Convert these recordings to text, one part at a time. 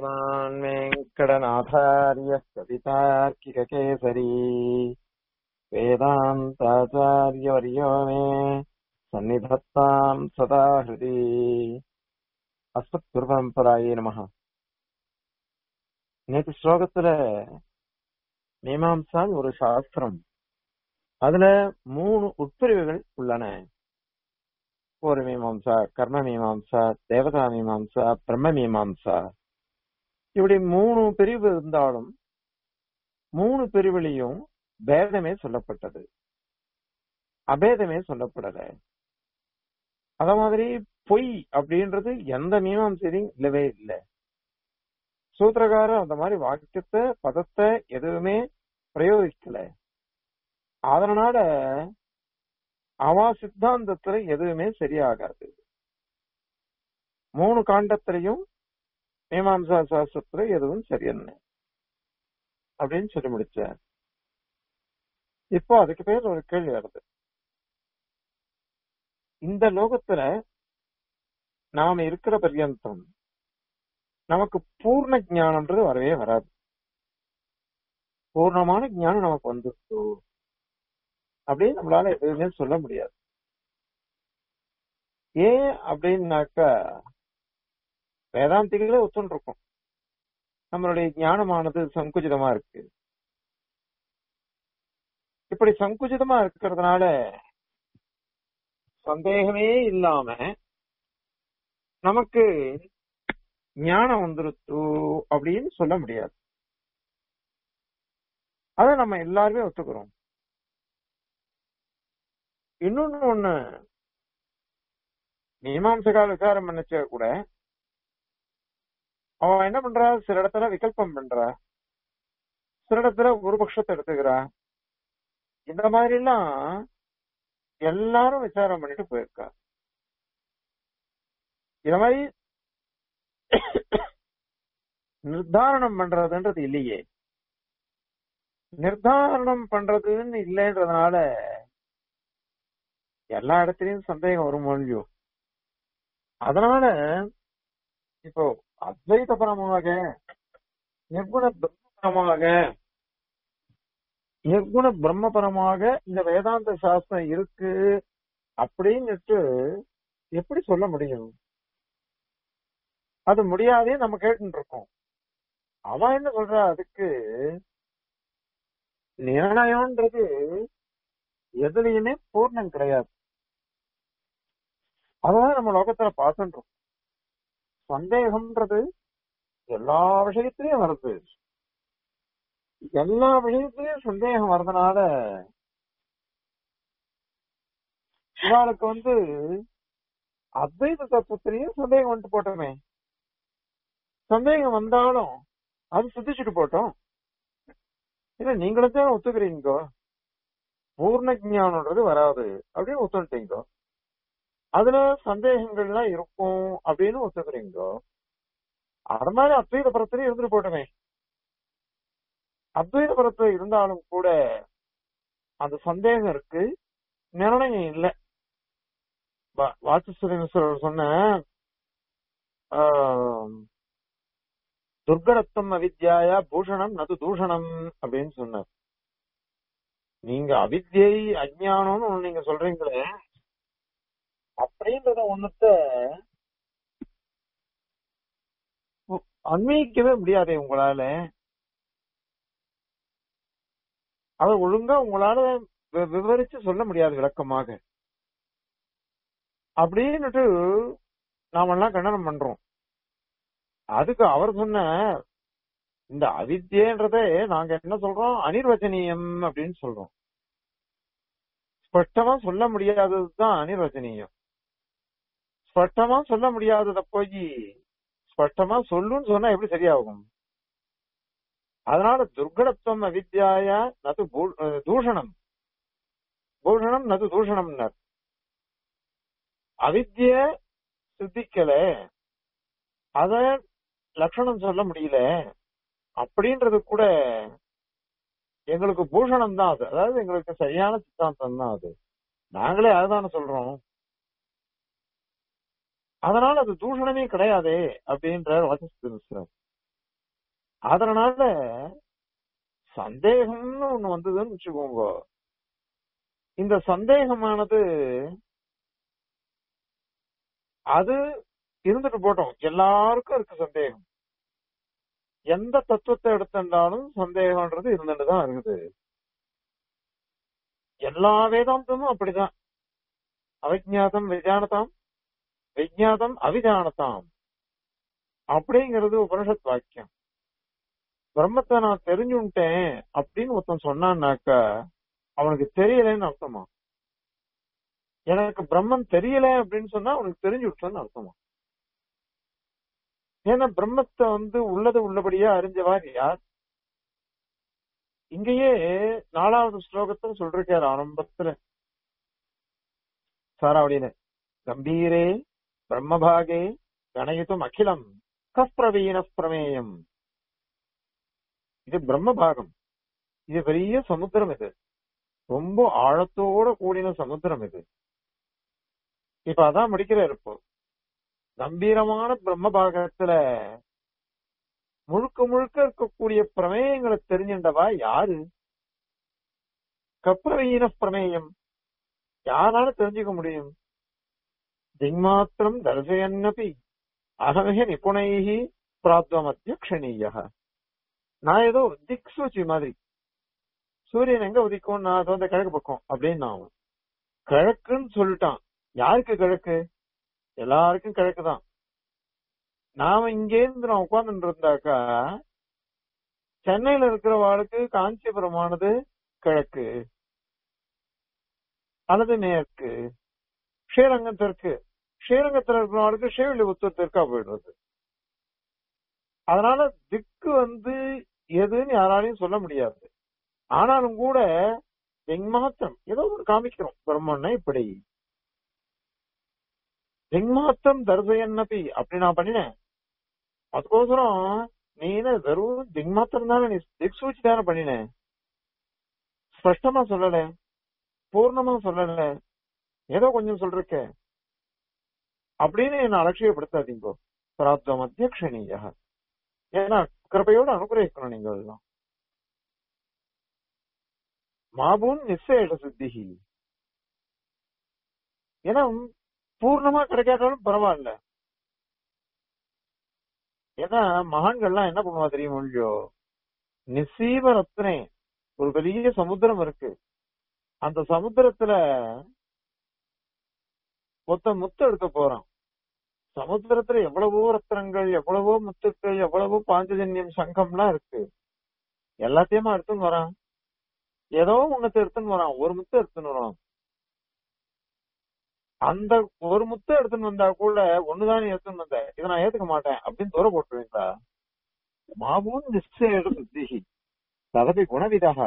श्रीमान् वेङ्कटनाथार्यः कवितार्किककेसरी वेदान्ताचार्यवर्यो मे सन्निधत्ताम् सदा हृदि அஸ்மத்குருபரம்பராயே நமஹ நேற்று ஸ்லோகத்துல மீமாம்சான் ஒரு சாஸ்திரம் அதுல மூணு உட்பிரிவுகள் உள்ளன ஒரு மீமாம்சா கர்ம மீமாம்சா தேவதா மீமாம்சா பிரம்ம மீமாம்சா இப்படி மூணு பிரிவு இருந்தாலும் மூணு பிரிவுலையும் பேதமே சொல்லப்பட்டது அபேதமே சொல்லப்படல அத மாதிரி பொய் அப்படின்றது எந்த மீமாம்சையும் இல்லவே இல்லை சூத்திரகாரர் அந்த மாதிரி வாக்கியத்தை பதத்தை எதுவுமே பிரயோகிக்கல அதனால அவா சித்தாந்தத்துல எதுவுமே சரியாகாது மூணு காண்டத்திலையும் மீமாம்சா சாஸ்திரத்துல எதுவும் சரியன்னு அப்படின்னு சொல்லி முடிச்சார் இப்போ அதுக்கு பேர் ஒரு கேள்வி வருது இந்த லோகத்துல நாம இருக்கிற பர்யந்தம் நமக்கு பூர்ண ஞானம்ன்றது வரவே வராது பூர்ணமான ஞானம் நமக்கு வந்துருச்சு அப்படின்னு நம்மளால எதுவுமே சொல்ல முடியாது ஏன் அப்படின்னாக்கா வேதாந்திகளே ஒத்துன்னு இருக்கும் நம்மளுடைய ஞானமானது சங்குச்சிதமா இருக்கு இப்படி சங்குச்சிதமா இருக்கிறதுனால சந்தேகமே இல்லாம நமக்கு ஞானம் வந்துருச்சு அப்படின்னு சொல்ல முடியாது அத நம்ம எல்லாருமே ஒத்துக்கிறோம் இன்னொன்னு ஒண்ணு மீமாம்சகால விசாரம் பண்ணச்ச கூட அவன் என்ன பண்றா சில இடத்துல விகல்பம் பண்றா சில இடத்துல ஒரு பட்சத்தை எடுத்துக்கிறா இந்த மாதிரி எல்லாம் எல்லாரும் விசாரம் பண்ணிட்டு போயிருக்கா இந்த மாதிரி நிர்தாரணம் பண்றதுன்றது இல்லையே நிர்தாரணம் பண்றதுன்னு இல்லைன்றதுனால எல்லா இடத்துலயும் சந்தேகம் வரும் மொழியோ அதனால இப்போ அத்வைத பரமாக நிர்குண பிரம்மபரமாக நிர்குண பிரம்மபரமாக இந்த வேதாந்த சாஸ்திரம் இருக்கு அப்படின்னுட்டு எப்படி சொல்ல முடியும் அது முடியாதே நம்ம கேட்டு இருக்கோம் அவன் என்ன சொல்றா அதுக்கு நிர்ணயம்ன்றது எதுலயுமே பூர்ணம் கிடையாது அதான் நம்ம லோகத்துல பார்த்துன்றோம் சந்தேகம்ன்றது எல்லா விஷயத்திலயும் வருது எல்லா விஷயத்திலயும் சந்தேகம் வர்றதுனால இவாளுக்கு வந்து அத்வைத தத்துவத்திலையும் சந்தேகம் வந்துட்டு போட்டோமே சந்தேகம் வந்தாலும் அது சித்திச்சுட்டு போட்டோம் இல்ல நீங்களும் தான் ஒத்துக்கிறீங்கோ பூர்ண ஜானம்ன்றது வராது அப்படின்னு ஒத்துட்டீங்கோ அதுல சந்தேகங்கள்லாம் இருக்கும் அப்படின்னு ஒத்துக்கிறீங்கோ அது மாதிரி அத்வைத பரத்திலே இருந்துட்டு போட்டோமே அத்வைத பரத்துல இருந்தாலும் கூட அந்த சந்தேகம் இருக்கு நிர்ணயம் இல்லை வாச்சஸ்வரீஸ்வரர் சொன்ன துர்கடத்தம் அவித்யாயா பூஷணம் நது தூஷணம் அப்படின்னு சொன்னார் நீங்க அவித்யை அஜானம்னு ஒண்ணு நீங்க சொல்றீங்களே அப்படின்றத ஒண்ணுத்த அன்வயிக்கவே முடியாதே உங்களால அதை ஒழுங்கா உங்களால விவரிச்சு சொல்ல முடியாது விளக்கமாக அப்படின்னுட்டு நாமெல்லாம் கண்டனம் பண்றோம் அதுக்கு அவர் சொன்ன இந்த அவித்யன்றதே நாங்க என்ன சொல்றோம் அனிர்வச்சனீயம் அப்படின்னு சொல்றோம் ஸ்பஷ்டமா சொல்ல முடியாததுதான் அனிர்வச்சனீயம் ஸ்பஷ்டமா சொல்ல முடியாதத போய் ஸ்பஷ்டமா சொல்லுன்னு சொன்னா எப்படி சரியாகும் அதனால துர்கடத்துவம் அவித்யாய நது தூஷணம் பூஷணம் நது தூஷணம்னர் அவித்ய சித்திக்கல அத லட்சணம் சொல்ல முடியல அப்படின்றது கூட எங்களுக்கு பூஷணம் தான் அது அதாவது எங்களுக்கு சரியான சித்தாந்தம் தான் அது நாங்களே அதுதானே சொல்றோம் அதனால அது தூஷணமே கிடையாதே அப்படின்ற வாசஸ்திருஷ்ணர் அதனால சந்தேகம்னு ஒண்ணு வந்ததுன்னு வச்சுக்கோங்க இந்த சந்தேகமானது அது இருந்துட்டு போட்டோம் எல்லாருக்கும் இருக்கு சந்தேகம் எந்த தத்துவத்தை எடுத்திருந்தாலும் சந்தேகம்ன்றது இருந்துட்டு தான் இருக்குது எல்லா வேதாந்தமும் அப்படிதான் அவிஜாதம் விஜானதாம் விஜாதம் அவிஜானதாம் அப்படிங்கிறது உபனிஷத் வாக்கியம் பிரம்மத்தை நான் தெரிஞ்சுட்டேன் அப்படின்னு ஒருத்தன் சொன்னான்னாக்கா அவனுக்கு தெரியலன்னு அர்த்தமா எனக்கு பிரம்மன் தெரியல அப்படின்னு சொன்னா அவனுக்கு தெரிஞ்சு விட்டோன்னு அர்த்தமா ஏன்னா பிரம்மத்தை வந்து உள்ளது உள்ளபடியா அறிஞ்சவார் யார் இங்கேயே நாலாவது ஸ்லோகத்துல சொல்றாரு ஆரம்பத்துல சாராவளியில கம்பீரே பிரம்மபாகே கணயுத்தம் அகிலம் கப்ரவீன பிரமேயம் இது பிரம்ம பாகம் இது பெரிய சமுத்திரம் இது ரொம்ப ஆழத்தோட கூடின சமுத்திரம் இது இப்ப அதான் முடிக்கிறார் இப்போ கம்பீரமான பிரம்ம பாகத்துல முழுக்க முழுக்க இருக்கக்கூடிய பிரமேயங்களை தெரிஞ்சின்றவா யாரு கப்ரவீன பிரமேயம் யாரால தெரிஞ்சுக்க முடியும் திங்மாத்திரம் தர்சயன்னபி அகமிக நிபுணைகி பிராப்தமத்திய க்ஷணீய நான் ஏதோ திக் சூச்சி மாதிரி சூரியன் எங்க உதிக்கும் நான் அது வந்து கிழக்கு பக்கம் அப்படின்னு நான் கிழக்குன்னு சொல்லிட்டான் யாருக்கு கிழக்கு எல்லாருக்கும் கிழக்கு தான் நாம இங்கே இருந்து நான் உட்கார்ந்துட்டு இருந்தாக்கா சென்னையில இருக்கிறவாளுக்கு காஞ்சிபுரமானது கிழக்கு அல்லது மேற்கு ஸ்ரீரங்கம் தெற்கு ஸ்ரீரங்கத்துல இருக்கிறவங்களுக்கு ஸ்ரீவில்லிபுத்தூர் தெற்கா போயிடுறது அதனால திக்கு வந்து எதுன்னு யாராலையும் சொல்ல முடியாது ஆனாலும் கூட எங்மாத்திரம் ஏதோ ஒரு காமிக்கிறோம் பிரம்மன்னா இப்படி திங்மாத்திரம் தர்சயன்னபி அப்படி நான் பண்ணினேன் அதுக்கோசரம் நீ என்ன வெறும் திங்மாத்திரம் தானே நீ திக் சூச்சி தானே பண்ணினேன் ஸ்பஷ்டமா சொல்லல பூர்ணமா சொல்லல ஏதோ கொஞ்சம் சொல்றக்க அப்படின்னு என்ன அலட்சியப்படுத்தாதீங்க பிராப்தம் அத்தியக்ஷணீய ஏன்னா கிருப்பையோட அனுகிரகிக்கணும் நீங்க எல்லாம் மாபூன் நிச்சய சித்திகி ஏன்னா பூர்ணமா கிடைக்காட்டாலும் பரவாயில்ல ஏன்னா மகான்கள்லாம் என்ன பண்ணுவா தெரியுமோ இல்லையோ நிசீவ ரத்னே ஒரு பெரிய சமுத்திரம் இருக்கு அந்த சமுத்திரத்துல மொத்த முத்து எடுக்க போறான் சமுத்திரத்துல எவ்வளவோ ரத்னங்கள் எவ்வளவோ முத்துக்கள் எவ்வளவோ பாஞ்சஜன்யம் சங்கம்லாம் இருக்கு எல்லாத்தையுமா எடுத்துன்னு வரான் ஏதோ ஒன்னத்தை எடுத்துன்னு வரான் ஒரு முத்து எடுத்துன்னு வரான் அந்த ஒரு முத்தை எடுத்துன்னு வந்தா கூட ஒண்ணுதான் எடுத்துன்னு வந்த இதை நான் ஏத்துக்க மாட்டேன் அப்படின்னு தூர போட்டுருவீங்களா மாபூன் நிச்சய சித்திகி ததபி குணவிதா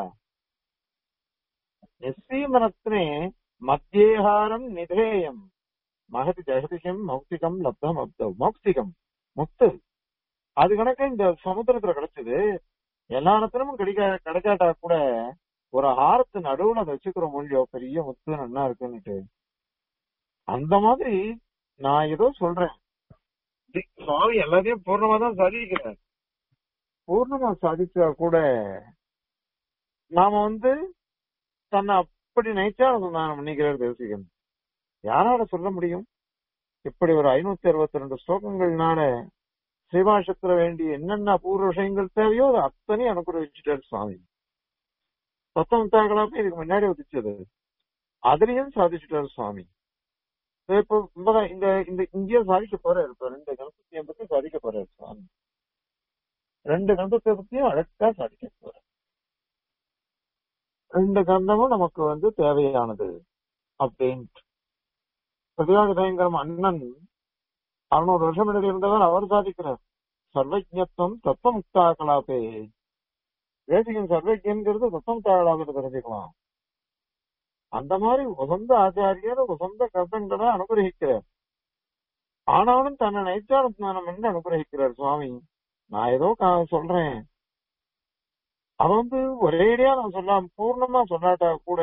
நிச்சயமனத்தினே மத்தியேகாரம் நிதேயம் மகதி ஜெகதிகம் மௌக்திகம் லப்தம் அப்தம் மௌக்திகம் முத்து அது கணக்கு இந்த சமுத்திரத்துல கிடைச்சது எல்லா இடத்துலயும் கிடைக்க கிடைக்காட்டா கூட ஒரு ஆரத்து நடுவுல அதை வச்சுக்கிற மொழியோ பெரிய முத்து நல்லா இருக்குன்னுட்டு அந்த மாதிரி நான் ஏதோ சொல்றேன் சுவாமி எல்லாத்தையும் பூர்ணமா தான் சாதிக்கிறேன் பூர்ணமா சாதிச்சா கூட நாம வந்து தன்னை அப்படி நைச்சாரம் பண்ணிக்கிறார் தேசிகன் யாரால சொல்ல முடியும் இப்படி ஒரு ஐநூத்தி அறுபத்தி ரெண்டு ஸ்லோகங்கள்னால ஸ்ரீபாஷத்துல வேண்டிய என்னென்ன அபூர்வ விஷயங்கள் தேவையோ அது அத்தனையும் அனுகிரகிச்சுட்டார் சுவாமி பத்தம் தாக்கலாமே இதுக்கு முன்னாடி உதிச்சது அதுலயும் சாதிச்சுட்டார் சுவாமி இப்போ இந்த இந்த இங்கேயே சாதிக்க போறாரு இப்ப ரெண்டு கணபதியை பத்தி சாதிக்க போறாரு சுவாமி ரெண்டு கணபத்தை பத்தியும் அழகா சாதிக்க போறாரு ரெண்டு கந்தமும் நமக்கு வந்து தேவையானது அப்படின்ட்டு பிரதிவாக பயங்கரம் அண்ணன் அறுநூறு வருஷம் முன்னாடி இருந்தவர் அவர் சாதிக்கிறார் சர்வஜத்துவம் தத்துவமுக்தா கலாபே வேதிகன் சர்வஜன்கிறது தத்துவமுக்தா கலாபத்தை தெரிஞ்சுக்கலாம் அந்த மாதிரி உசந்த ஆச்சாரியர் உசந்த கர்த்தங்களை அனுகிரகிக்கிறார் ஆனாலும் தன்னை நைச்சார ஸ்நானம் என்று அனுகிரகிக்கிறார் சுவாமி நான் ஏதோ சொல்றேன் அவன் வந்து ஒரேடியா நான் சொல்லாம் பூர்ணமா சொல்லாட்டா கூட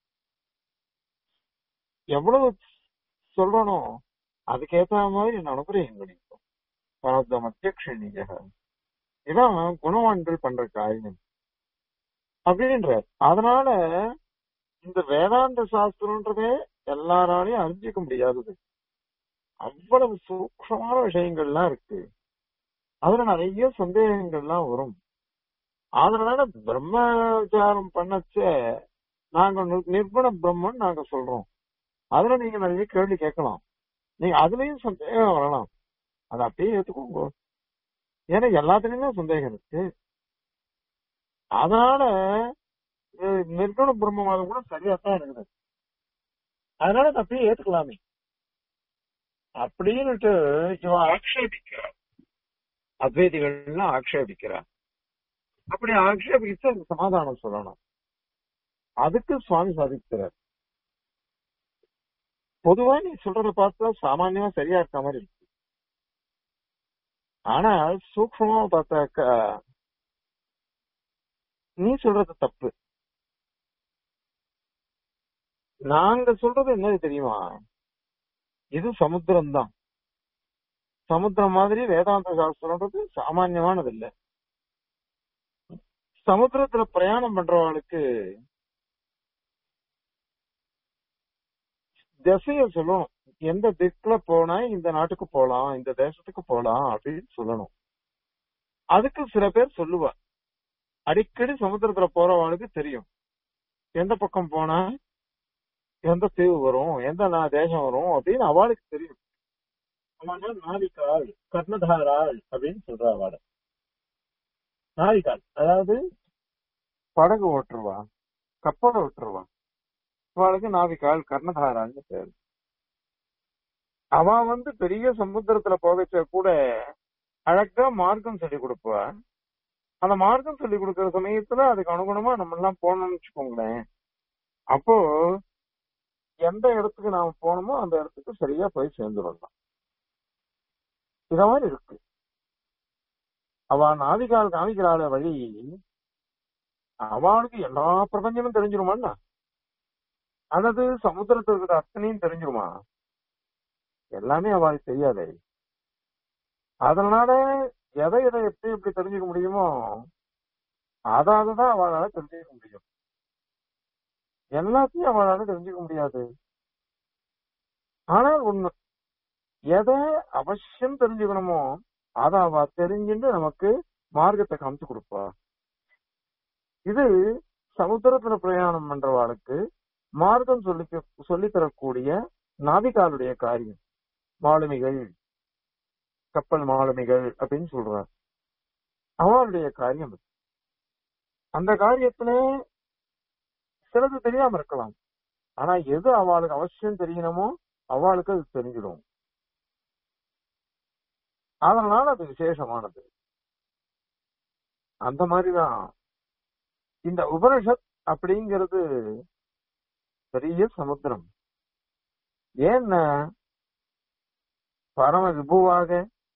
எவ்வளவு சொல்றனோ அதுக்கேத்த மாதிரி என்ன அனுகிரகம் கிடைக்கும் பரத்த மத்தியக்ஷணிய இதான் குணவான்கள் பண்ற காரியம் அப்படின்ற அதனால இந்த வேதாந்த சாஸ்திரம்ன்றதே எல்லாராலையும் அறிஞ்சிக்க முடியாதது அவ்வளவு சூக்ஷமான விஷயங்கள்லாம் இருக்கு அதுல நிறைய சந்தேகங்கள்லாம் வரும் அதனால பிரம்மச்சாரம் பண்ணச்ச நாங்க நி- நிர்குண பிரம்மன் நாங்க சொல்றோம் அதுல நீங்க நிறைய கேள்வி கேட்கலாம் நீங்க அதுலயும் சந்தேகம் வரலாம் அதை அப்படியே ஏத்துக்கோங்க ஏன்னா எல்லாத்துலயுமே சந்தேகம் இருக்கு அதனால அஹ், நிர்குண பிரம்மவாதம் கூட சரியா தான் இருக்குது அதனால அதை அப்படியே ஏத்துக்கலாமே அப்படின்னுட்டு இவன் ஆக்ஷேபிக்கிறான் அத்வைதிகள்லாம் ஆக்ஷேபிக்கிறான் அப்படி ஆக்ஷேபிச்சு அதுக்கு சமாதானம் சொல்லணும் அதுக்கு சுவாமி சாதிக்கிறார் பொதுவா நீ சொல்றத பார்த்தா சாமானியமா சரியா இருக்க மாதிரி இருக்கு ஆனா சூக்ஷ்மமா பார்த்தாக்கா நீ சொல்றது தப்பு நாங்க சொல்றது என்னது தெரியுமா இது சமுத்திரம் தான் சமுத்திரம் மாதிரி வேதாந்த சாஸ்திரம்ன்றது சாமான்யமானது இல்ல சமுத்திரத்துல பிரயாணம் பண்றவங்களுக்கு திசைய சொல்லணும் எந்த திக்குல போனா இந்த நாட்டுக்கு போலாம் இந்த தேசத்துக்கு போலாம் அப்படின்னு சொல்லணும் அதுக்கு சில பேர் சொல்லுவா அடிக்கடி சமுத்திரத்துல போறவங்களுக்கு தெரியும் எந்த பக்கம் போனா எந்த தீவு வரும் எந்த நா- தேசம் வரும் அப்படின்னு அவளுக்கு தெரியும் அவனா நாவிகாள் கர்ணதாராள் அப்படின்னு சொல்றா அவள நாவிகாள் அதாவது படகு ஓட்டுருவா கப்பலை ஓட்டுருவா அவளுக்கு நாவிகாள் கர்ணதாராள்னு பேரு அவன் வந்து பெரிய சமுத்திரத்துல போகச்ச கூட அழகா மார்க்கம் சொல்லி கொடுப்பா அந்த மார்க்கம் சொல்லி கொடுக்கிற சமயத்துல அதுக்கு அனுகுணமா நம்ம எல்லாம் போனோம்னு வச்சுக்கோங்களேன் அப்போ எந்த இடத்துக்கு நாம போனோமோ அந்த இடத்துக்கு சரியா போய் சேர்ந்துடலாம் இத மாதிரி இருக்கு அவ நாவிகால் காமிக்கிறாள வழி அவளுக்கு எல்லா பிரபஞ்சமும் தெரிஞ்சிருமான்னா அல்லது சமுத்திரத்தில் இருக்கிற அத்தனையும் தெரிஞ்சிருமா எல்லாமே அவளுக்கு தெரியாதே அதனால எதை எதை எப்படி எப்படி தெரிஞ்சுக்க முடியுமோ அதாவது தான் அவளால தெரிஞ்சுக்க முடியும் எல்லாத்தையும் அவளால தெரிஞ்சுக்க முடியாது ஆனால் ஒண்ணு எதை அவசியம் தெரிஞ்சுக்கணுமோ அதை அவ தெரிஞ்சுட்டு நமக்கு மார்க்கத்தை காமிச்சு கொடுப்பா இது சமுத்திரத்துல பிரயாணம் பண்றவாளுக்கு மார்க்கம் சொல்லி சொல்லி தரக்கூடிய நாவிகாலுடைய காரியம் மாலுமிகள் கப்பல் மாலுமிகள் அப்படின்னு சொல்றார் அவளுடைய காரியம் அது. அந்த காரியத்துல சிலது தெரியாம இருக்கலாம் ஆனா எது அவளுக்கு அவசியம் தெரியணுமோ அவளுக்கு அது தெரிஞ்சிடும் அதனால அது விசேஷமானது அந்த மாதிரிதான் இந்த உபனிஷத் அப்படிங்கிறது பெரிய சமுத்திரம் ஏன்னா பரம விபுவாக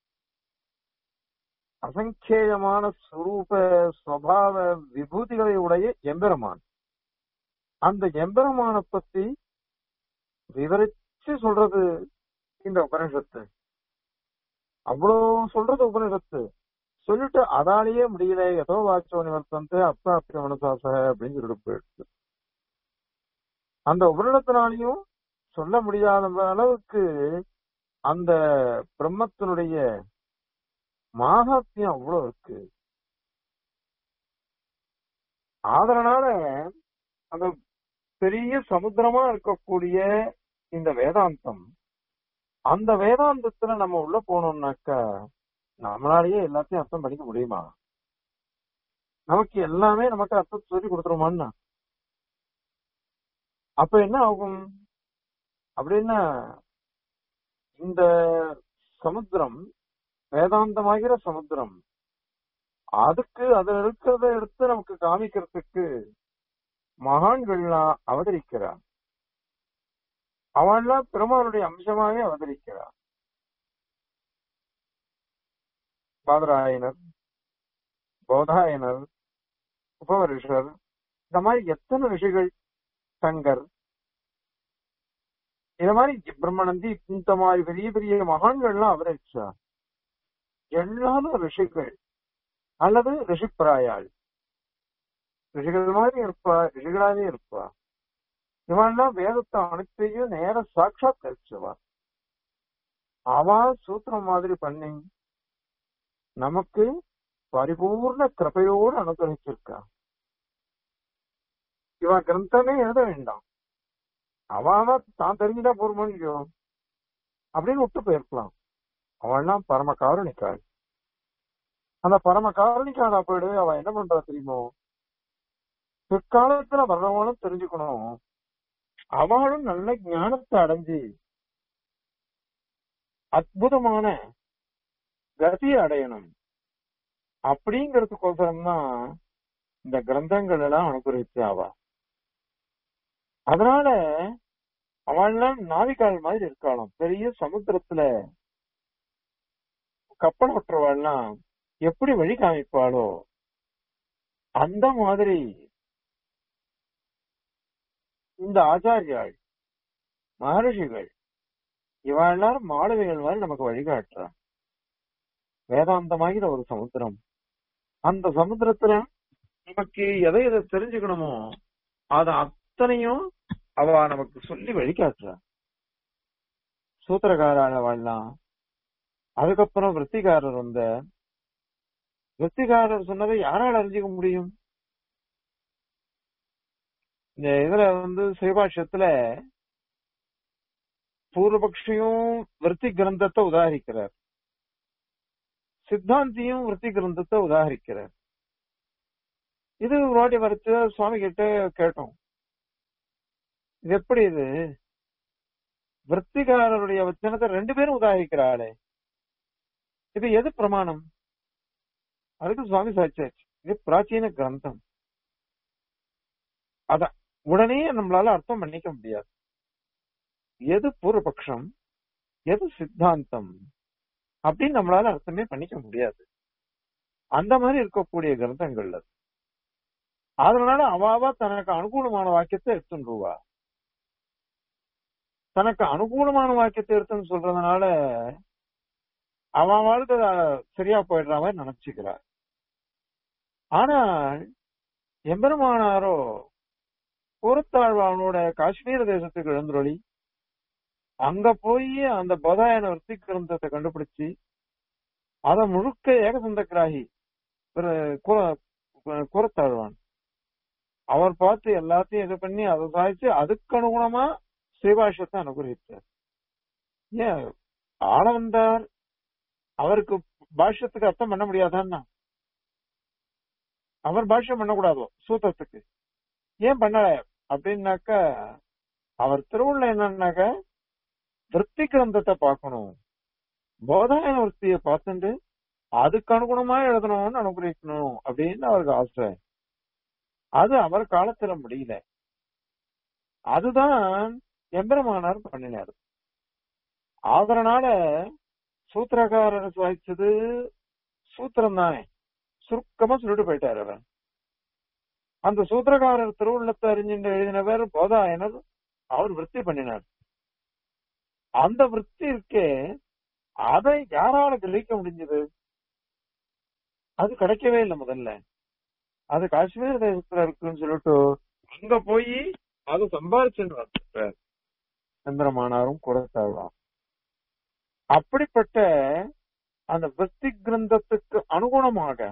அசங்கேயமான சுரூப சுவாவ விபூதிகளை உடைய எம்பெருமான் அந்த எம்பெருமான பத்தி விவரிச்சு சொல்றது இந்த உபனிஷத்து அவ்வளோ சொல்றது உபனிஷத்து சொல்லிட்டு அதாலேயே முடியல ஏதோ வாச்சோ நிவர்த்தந்து அப்பிராப்திய மனசாச அப்படின்னு சொல்லிட்டு போயிடுச்சு அந்த உபனிடத்தினாலையும் சொல்ல முடியாத அளவுக்கு அந்த பிரம்மத்தினுடைய மாகாத்தியம் அவ்வளவு இருக்கு அதனால அந்த பெரிய சமுத்திரமா இருக்கக்கூடிய இந்த வேதாந்தம் அந்த வேதாந்தத்துல நம்ம உள்ள போனோம்னாக்கா நம்மளாலேயே எல்லாத்தையும் அர்த்தம் பண்ணிக்க முடியுமா நமக்கு எல்லாமே நமக்கு அர்த்தம் சொல்லி கொடுத்துருமான்னா அப்ப என்ன ஆகும் அப்படின்னா இந்த சமுத்திரம் வேதாந்தமாகிற சமுத்திரம் அதுக்கு அதுல இருக்கிறத எடுத்து நமக்கு காமிக்கிறதுக்கு மகான்கள்லாம் அவதரிக்கிறார் அவன்லாம் பெருமானுடைய அம்சமாகவே அவதரிக்கிறார் பாதராயனர் போதாயனர் உபவரிஷர் இந்த மாதிரி எத்தனை ரிஷிகள் சங்கர் இந்த மாதிரி பிரம்மநந்தி இந்த மாதிரி பெரிய பெரிய மகான்கள்லாம் அவதரிச்சார் எல்லாரும் ரிஷிகள் அல்லது ரிஷிப்பிராயாள் ரிஷிகள் மாதிரி இருப்பா ரிஷிகளாவே இருப்பா இவன்லாம் வேதத்தை அனைத்தையும் நேர சாட்சாத் கரிச்சவா அவா சூத்திரம் மாதிரி பண்ணி நமக்கு பரிபூர்ண கிருபையோடு அனுகிரகிச்சிருக்கா இவன் கிரந்தமே எழுத வேண்டாம் அவன் தான் தெரிஞ்சுட்டா போர்மோ அப்படின்னு விட்டு போயிருக்கலாம் அவன்லாம் பரம காரணிக்காள் அந்த பரம காரணிக்கான போயிடு அவன் என்ன பண்றா தெரியுமோ பிற்காலத்துல வர்றவனும் தெரிஞ்சுக்கணும் அவளும் நல்ல ஞானத்தை அடைஞ்சு அற்புதமான கதியை அடையணும் அப்படிங்கறதுக்கோசரம் தான் இந்த கிரந்தங்கள் எல்லாம் அனுகிரகிச்சு ஆவா அதனால அவள்லாம் நாவிகால் மாதிரி இருக்காளாம் பெரிய சமுத்திரத்துல கப்பல் ஓட்டுறவாள்லாம் எப்படி வழி காமிப்பாளோ அந்த மாதிரி இந்த ஆச்சாரியாள் மகர்ஷிகள் இவ எல்லாரும் மாணவிகள் மாதிரி நமக்கு வழிகாட்டுறா வேதாந்தமாகிற ஒரு சமுத்திரம் அந்த சமுத்திரத்துல நமக்கு எதை எதை தெரிஞ்சுக்கணுமோ அத அத்தனையும் அவ நமக்கு சொல்லி வழிகாட்டுறா சூத்திரக்காரான வாழலாம் அதுக்கப்புறம் விற்த்திகாரர் வந்த விற்த்திகாரர் சொன்னதை யாரால் அறிஞ்சிக்க முடியும் இந்த இதுல வந்து சிவபாஷ்யத்துல பூர்வபக்ஷியும் விற்பி கிரந்தத்தை உதாரிக்கிறார் சித்தாந்தியும் விற்பி கிரந்தத்தை உதாரிக்கிறார் இது ஒரு வாட்டி வரைச்சு சுவாமி கிட்ட கேட்டோம் இது எப்படி இது விற்பிகாரருடைய வச்சனத்தை ரெண்டு பேரும் உதாரிக்கிறாளே இது எது பிரமாணம் அதுக்கு சுவாமி சாட்சியாச்சு இது பிராச்சீன கிரந்தம் அத உடனே நம்மளால அர்த்தம் பண்ணிக்க முடியாது எது பூர்வபக்ஷம் எது சித்தாந்தம் அப்படின்னு நம்மளால அர்த்தமே பண்ணிக்க முடியாது அந்த மாதிரி இருக்கக்கூடிய கிரந்தங்கள் அது அதனால அவாவா தனக்கு அனுகூலமான வாக்கியத்தை எடுத்துருவா தனக்கு அனுகூலமான வாக்கியத்தை எடுத்துன்னு சொல்றதுனால அவன் வாழ்க்கை சரியா போயிடுற மாதிரி நினைச்சுக்கிறார் ஆனால் எம்பெருமானாரோ பொறுத்தாழ்வானோட காஷ்மீர தேசத்துக்கு எழுந்துருளி அங்க போய் அந்த பதாயன விற்பி கிரந்தத்தை கண்டுபிடிச்சு அத முழுக்க ஏகசந்த கிராகி கூறத்தாழ்வான் அவர் பார்த்து எல்லாத்தையும் இது பண்ணி அதை சாதிச்சு அதுக்கு அனுகுணமா ஸ்ரீபாஷ்யத்தை அனுகிரகித்தார் ஏன் ஆள வந்தார் அவருக்கு பாஷ்யத்துக்கு அர்த்தம் பண்ண முடியாதான்னா அவர் பாஷ்யம் பண்ணக்கூடாதோ சூத்திரத்துக்கு ஏன் பண்ணல அப்படின்னாக்க அவர் திருவுள்ள என்னன்னாக்க விற்பி கிரந்தத்தை பார்க்கணும் போதாயன விற்பிய பார்த்துட்டு அதுக்கு அனுகுணமா எழுதணும்னு அனுகிரகிக்கணும் அப்படின்னு அவருக்கு ஆசை அது அவர் காலத்துல முடியல அதுதான் எம்பெருமானார் பண்ணினார் அதனால சூத்திரக்காரர் வாய்ச்சது சூத்திரம் தானே சுருக்கமா சொல்லிட்டு போயிட்டாரு அவர் அந்த சூத்திரக்காரர் திருவுள்ளத்தை அறிஞ்சின்ற எழுதினவர் போதாயனர் அவர் விற்பி பண்ணினார் அந்த விற்பி இருக்கே அதை யாரால கிரகிக்க முடிஞ்சது அது கிடைக்கவே இல்லை முதல்ல அது காஷ்மீர் தேசத்துல இருக்குன்னு சொல்லிட்டு அங்க போய் அது சம்பாதிச்சுன்னு சந்திரமானாரும் குறத்தாழ்வான் அப்படிப்பட்ட அந்த விற்பி கிரந்தத்துக்கு அனுகுணமாக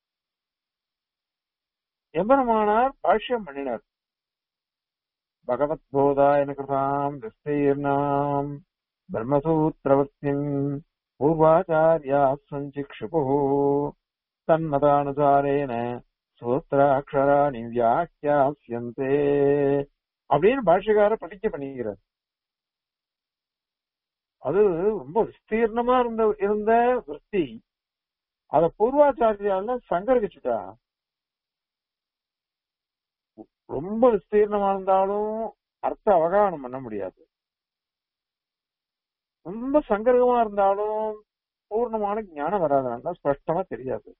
எம்பெருமானார் பாஷ்யம் பண்ணினார் பகவத் போதாயன கிருதாம் விஸ்தீர்ணாம் பிரம்மசூத்திரவர்த்திம் பூர்வாச்சாரியா சஞ்சிக்ஷுபு தன்மதானுசாரேன சூத்திராட்சராணி வியாக்கியாசியந்தே அப்படின்னு பாஷ்யக்கார படிக்க பண்ணிக்கிறார் அது ரொம்ப விஸ்தீர்ணமா இருந்த இருந்த விற்பி அத பூர்வாச்சாரியால சங்கரிச்சுட்டா ரொம்ப விஸ்தீர்ணமா இருந்தாலும் அர்த்த அவகானம் பண்ண முடியாது ரொம்ப சங்கரகமா இருந்தாலும் பூர்ணமான ஞானம் வராதுனால ஸ்பஷ்டமா தெரியாது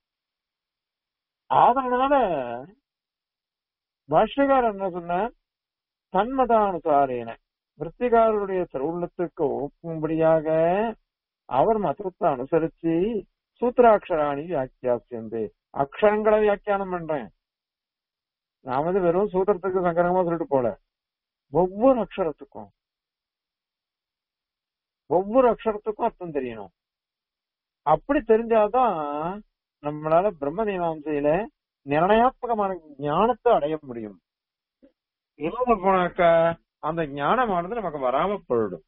அதனால பாஷ்யக்காரர் என்ன சொன்ன தன்மதானுசாரேன விற்பிகாரருடைய திருவுள்ளத்துக்கு ஒப்பும்படியாக அவர் மதத்தை அனுசரிச்சு சூத்திராட்சராணி வியாக்கியாசியந்து அக்ஷரங்களை வியாக்கியானம் பண்றேன் நான் வந்து வெறும் சூத்திரத்துக்கு சங்கரமா சொல்லிட்டு போல ஒவ்வொரு அக்ஷரத்துக்கும் ஒவ்வொரு அக்ஷரத்துக்கும் அர்த்தம் தெரியணும் அப்படி தெரிஞ்சாதான் நம்மளால பிரம்ம மீமாசையில நிர்ணயாத்மகமான ஞானத்தை அடைய முடியும் இல்லாம போனாக்க அந்த ஞானமானது நமக்கு வராம போயிடும்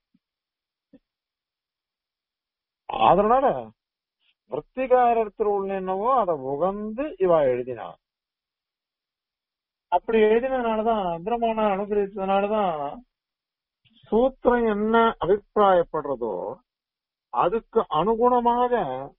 அதனால விற்த்திகாரர் திருவுள்ள என்னவோ அதை உகந்து இவா எழுதினா அப்படி எழுதினதுனாலதான் பிரம்மனை அனுகிரகிச்சதுனாலதான் சூத்திரம் என்ன அபிப்பிராயப்படுறதோ அதுக்கு அனுகுணமாக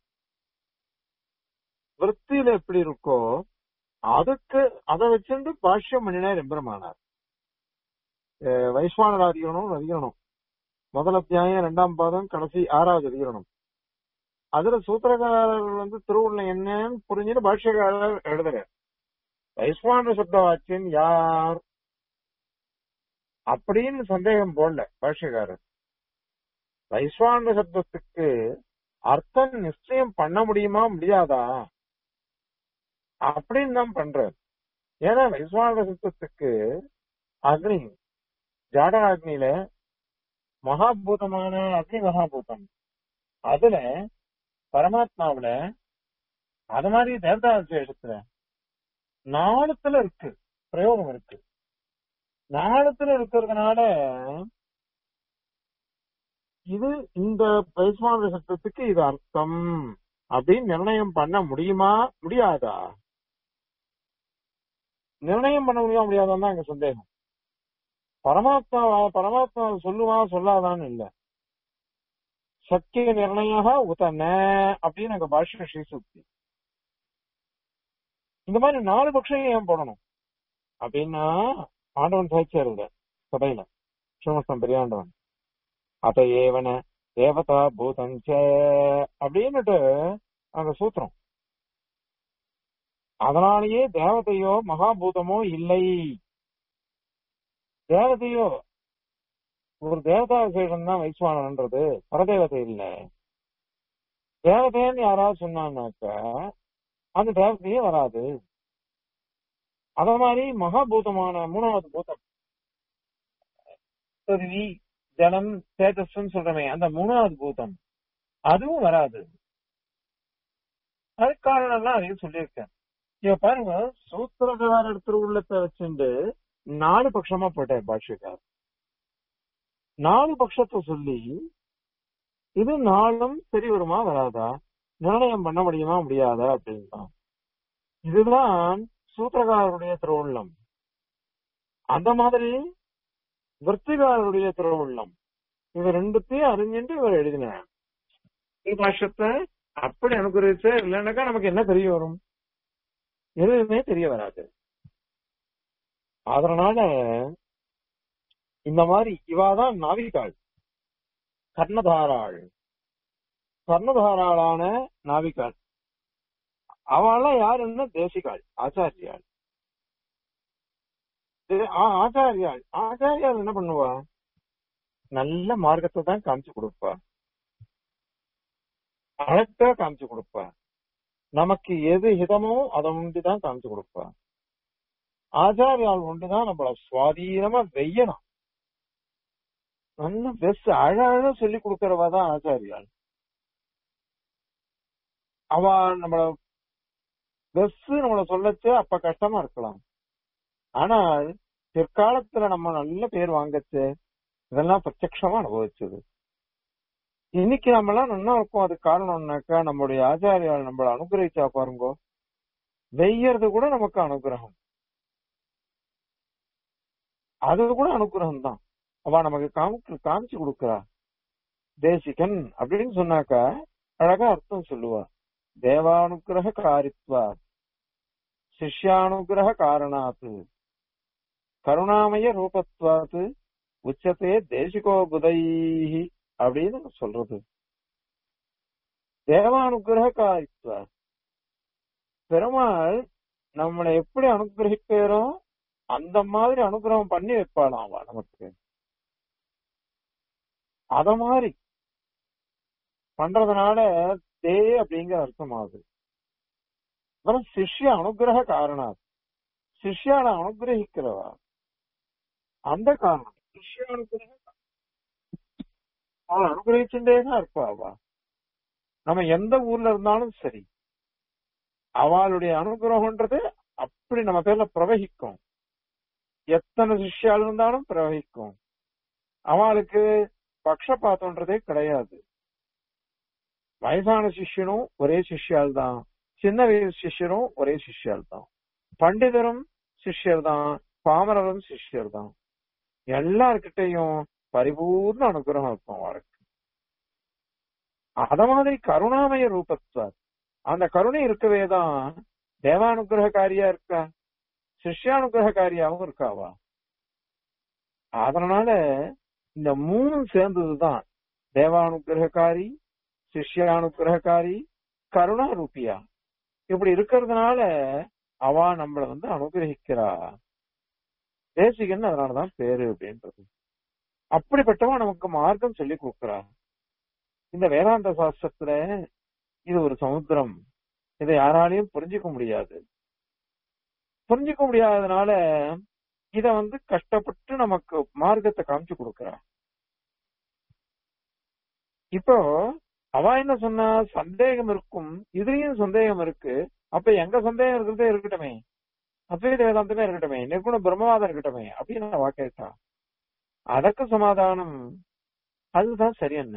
விற்த்தியில எப்படி இருக்கோ அதுக்கு அதை வச்சுட்டு பாஷ்யம் பண்ணினார் எம்பெருமானார் அஹ் வைஸ்வானர் அதிகரணம் அதிகரணம் முதல் அத்தியாயம் இரண்டாம் பாதம் கடைசி ஆறாவது அதிகரணம் அதுல சூத்திரக்காரர் வந்து திருவுள்ள என்னன்னு புரிஞ்சுட்டு பாஷ்யக்காரர் எழுதுறார் வைஸ்வான சப்த வாக்கியம் யார் அப்படின்னு சந்தேகம் போடல பாஷ்யக்காரர் வைஸ்வான சப்தத்துக்கு அர்த்தம் நிச்சயம் பண்ண முடியுமா முடியாதா அப்படின்னு தான் பண்றார் ஏன்னா வைஸ்வான சப்தத்துக்கு அக்னி ஜாட அக்னியில மகாபூதமான அக்னி மகாபூதம் அதுல பரமாத்மாவுல அது மாதிரி தேவதா விசேஷத்துல நாளத்துல இருக்கு பிரயோகம் இருக்கு நாளத்துல இருக்கிறதுனால இது இந்த பைஸ்வான சட்டத்துக்கு இது அர்த்தம் அப்படின்னு நிர்ணயம் பண்ண முடியுமா முடியாதா நிர்ணயம் பண்ண முடியுமா முடியாதான்னு தான் எங்க சந்தேகம் பரமாத்மா பரமாத்மா சொல்லுவா சொல்லாதான்னு இல்ல சத்திய நிர்ணய உத்தன அப்படின்னு எங்க பாஷ்ய ஸ்ரீசுக்தி இந்த மாதிரி நாலு பட்சம் ஏன் போடணும் அப்படின்னா ஆண்டவன் சாய்ச்சியார் இல்ல சபையில சிவமஸ்தம் பெரியாண்டவன் அத ஏவன தேவதா பூதஞ்ச அப்படின்னுட்டு அந்த சூத்திரம் அதனாலேயே தேவதையோ மகாபூதமோ இல்லை தேவதையோ ஒரு தேவதா விசேஷம் தான் வைஸ்வானன்றது பரதேவதை இல்ல தேவதைன்னு யாராவது சொன்னான்னாக்க அந்த தேவதையே வராது அத மாதிரி மகாபூதமான மூணாவது பூதம் பிருத்திவி ஜலம் தேஜஸ்ன்னு சொல்றமே அந்த மூணாவது பூதம் அதுவும் வராது அது காரணம்லாம் அதையும் சொல்லியிருக்கேன் இப்ப பாருங்க சூத்திரகார திருவுள்ளத்தை வச்சுட்டு நாலு பட்சமா போட்டார் பாஷ்யக்கார் நாலு பட்சத்தை சொல்லி இது நாளும் சரி வருமா வராதா நிர்ணயம் பண்ண முடியுமா முடியாதா அப்படின்தான் இதுதான் சூத்திரகாரருடைய திருவுள்ளம் அந்த மாதிரி விற்த்திகாரருடைய திருவுள்ளம் இது ரெண்டுத்தையும் அறிஞ்சிட்டு இவர் எழுதினார் பாஷ்யத்தை அப்படி அனுகிரகிச்சு இல்லைன்னாக்கா நமக்கு என்ன தெரிய வரும் எதுவுமே தெரிய வராது அதனால இந்த மாதிரி இவாதான் நாவிகாள் கர்ணதாராள் கர்ணதாராளான நாவிகாள் அவளாம் யாருன்னா தேசிகாள் ஆச்சாரியாள் இது ஆ- ஆச்சாரியாள் ஆச்சாரியாள் என்ன பண்ணுவா நல்ல மார்க்கத்தை தான் காமிச்சு கொடுப்பா அழகா காமிச்சு கொடுப்பா நமக்கு எது ஹிதமோ அதை உண்டுதான் காமிச்சு கொடுப்பா ஆச்சாரியால் ஒன்றுதான் நம்மள சுவாதீனமா வெய்யணும் நல்ல பெஸ்ட் அழகா சொல்லி கொடுக்கறவா தான் ஆச்சாரியால் அவ நம்மள பெஸ்ட் நம்மள சொல்லச்சு அப்ப கஷ்டமா இருக்கலாம் ஆனால் பிற்காலத்துல நம்ம நல்ல பேர் வாங்கச்சு இதெல்லாம் பிரத்யக்ஷமா அனுபவிச்சது இன்னைக்கு நம்ம எல்லாம் நல்லா இருக்கும் அது காரணம்னாக்கா நம்முடைய ஆச்சாரியால் நம்மள அனுகிரகிச்சா பாருங்க வெய்யறது கூட நமக்கு அனுகிரகம் அது கூட அனுகிரகம் தான் அவ நமக்கு காமிச்சு காமிச்சு கொடுக்கறா தேசிகன் அப்படின்னு சொன்னாக்கா அழகா அர்த்தம் சொல்லுவா தேவானுகிரக காரித்வா சிஷ்யானுகிரக காரணாத்து கருணாமய ரூபத்வாத்து உச்சத்தே தேசிகோ புதைஹி அப்படின்னு சொல்றது தேவானுகிரக காரித்வா பெருமாள் நம்மளை எப்படி அனுகிரகிப்பாரோ அந்த மாதிரி அனுகிரகம் பண்ணி வைப்பாளாம் அவ நமக்கு அத மாதிரி பண்றதுனால தே அப்படிங்கிற அர்த்தம் ஆகுது அப்புறம் சிஷ்ய அனுகிரக காரணம் சிஷ்யால அனுகிரகிக்கிறவா அந்த காரணம் சிஷ்ய அனுகிரக அவள் அனுகிரகிச்சுட்டே தான் இருப்பா அவ நம்ம எந்த ஊர்ல இருந்தாலும் சரி அவளுடைய அனுகிரகம்ன்றது அப்படி நம்ம பேர்ல பிரவகிக்கும் எத்தனை சிஷ்யால் இருந்தாலும் பிரவகிக்கும் அவளுக்கு பக்ஷபாத்தம்ன்றதே கிடையாது வயசான சிஷ்யனும் ஒரே சிஷ்யால் தான் சின்ன வயசு சிஷ்யரும் ஒரே சிஷ்யால் தான் பண்டிதரும் சிஷ்யர் தான் பாமரரும் சிஷ்யர் தான் எல்லார்கிட்டையும் பரிபூர்ண அனுகிரகம் இருக்கும் அவருக்கு அத மாதிரி கருணாமய ரூபத்வார் அந்த கருணை இருக்கவே தான் தேவானுகிரகக்காரியா இருக்கா சிஷ்யானுகிரகக்காரியாவும் இருக்காவா அதனால இந்த மூணும் சேர்ந்ததுதான் தேவானுகிரகக்காரி சிஷ்யானுகிரகக்காரி கருணா ரூபியா இப்படி இருக்கிறதுனால அவ நம்மள வந்து அனுகிரகிக்கிறா தேசிகன் அதனாலதான் பேரு அப்படின்றது அப்படிப்பட்டவன் நமக்கு மார்க்கம் சொல்லி கொடுக்கிறா இந்த வேதாந்த சாஸ்திரத்துல இது ஒரு சமுத்திரம் இதை யாராலையும் புரிஞ்சுக்க முடியாது புரிஞ்சுக்க முடியாததுனால இத வந்து கஷ்டப்பட்டு நமக்கு மார்க்கத்தை காமிச்சு கொடுக்கிறா இப்போ அவ என்ன சொன்னா சந்தேகம் இருக்கும் இதுலயும் சந்தேகம் இருக்கு அப்ப எங்க சந்தேகம் இருக்கிறதே இருக்கட்டுமே அத்வைத வேதாந்தமே இருக்கட்டுமே நிர்குண பிரம்மவாதம் இருக்கட்டுமே அப்படின்னு அவ கேட்டா அதற்கு சமாதானம் அதுதான் சரி என்ன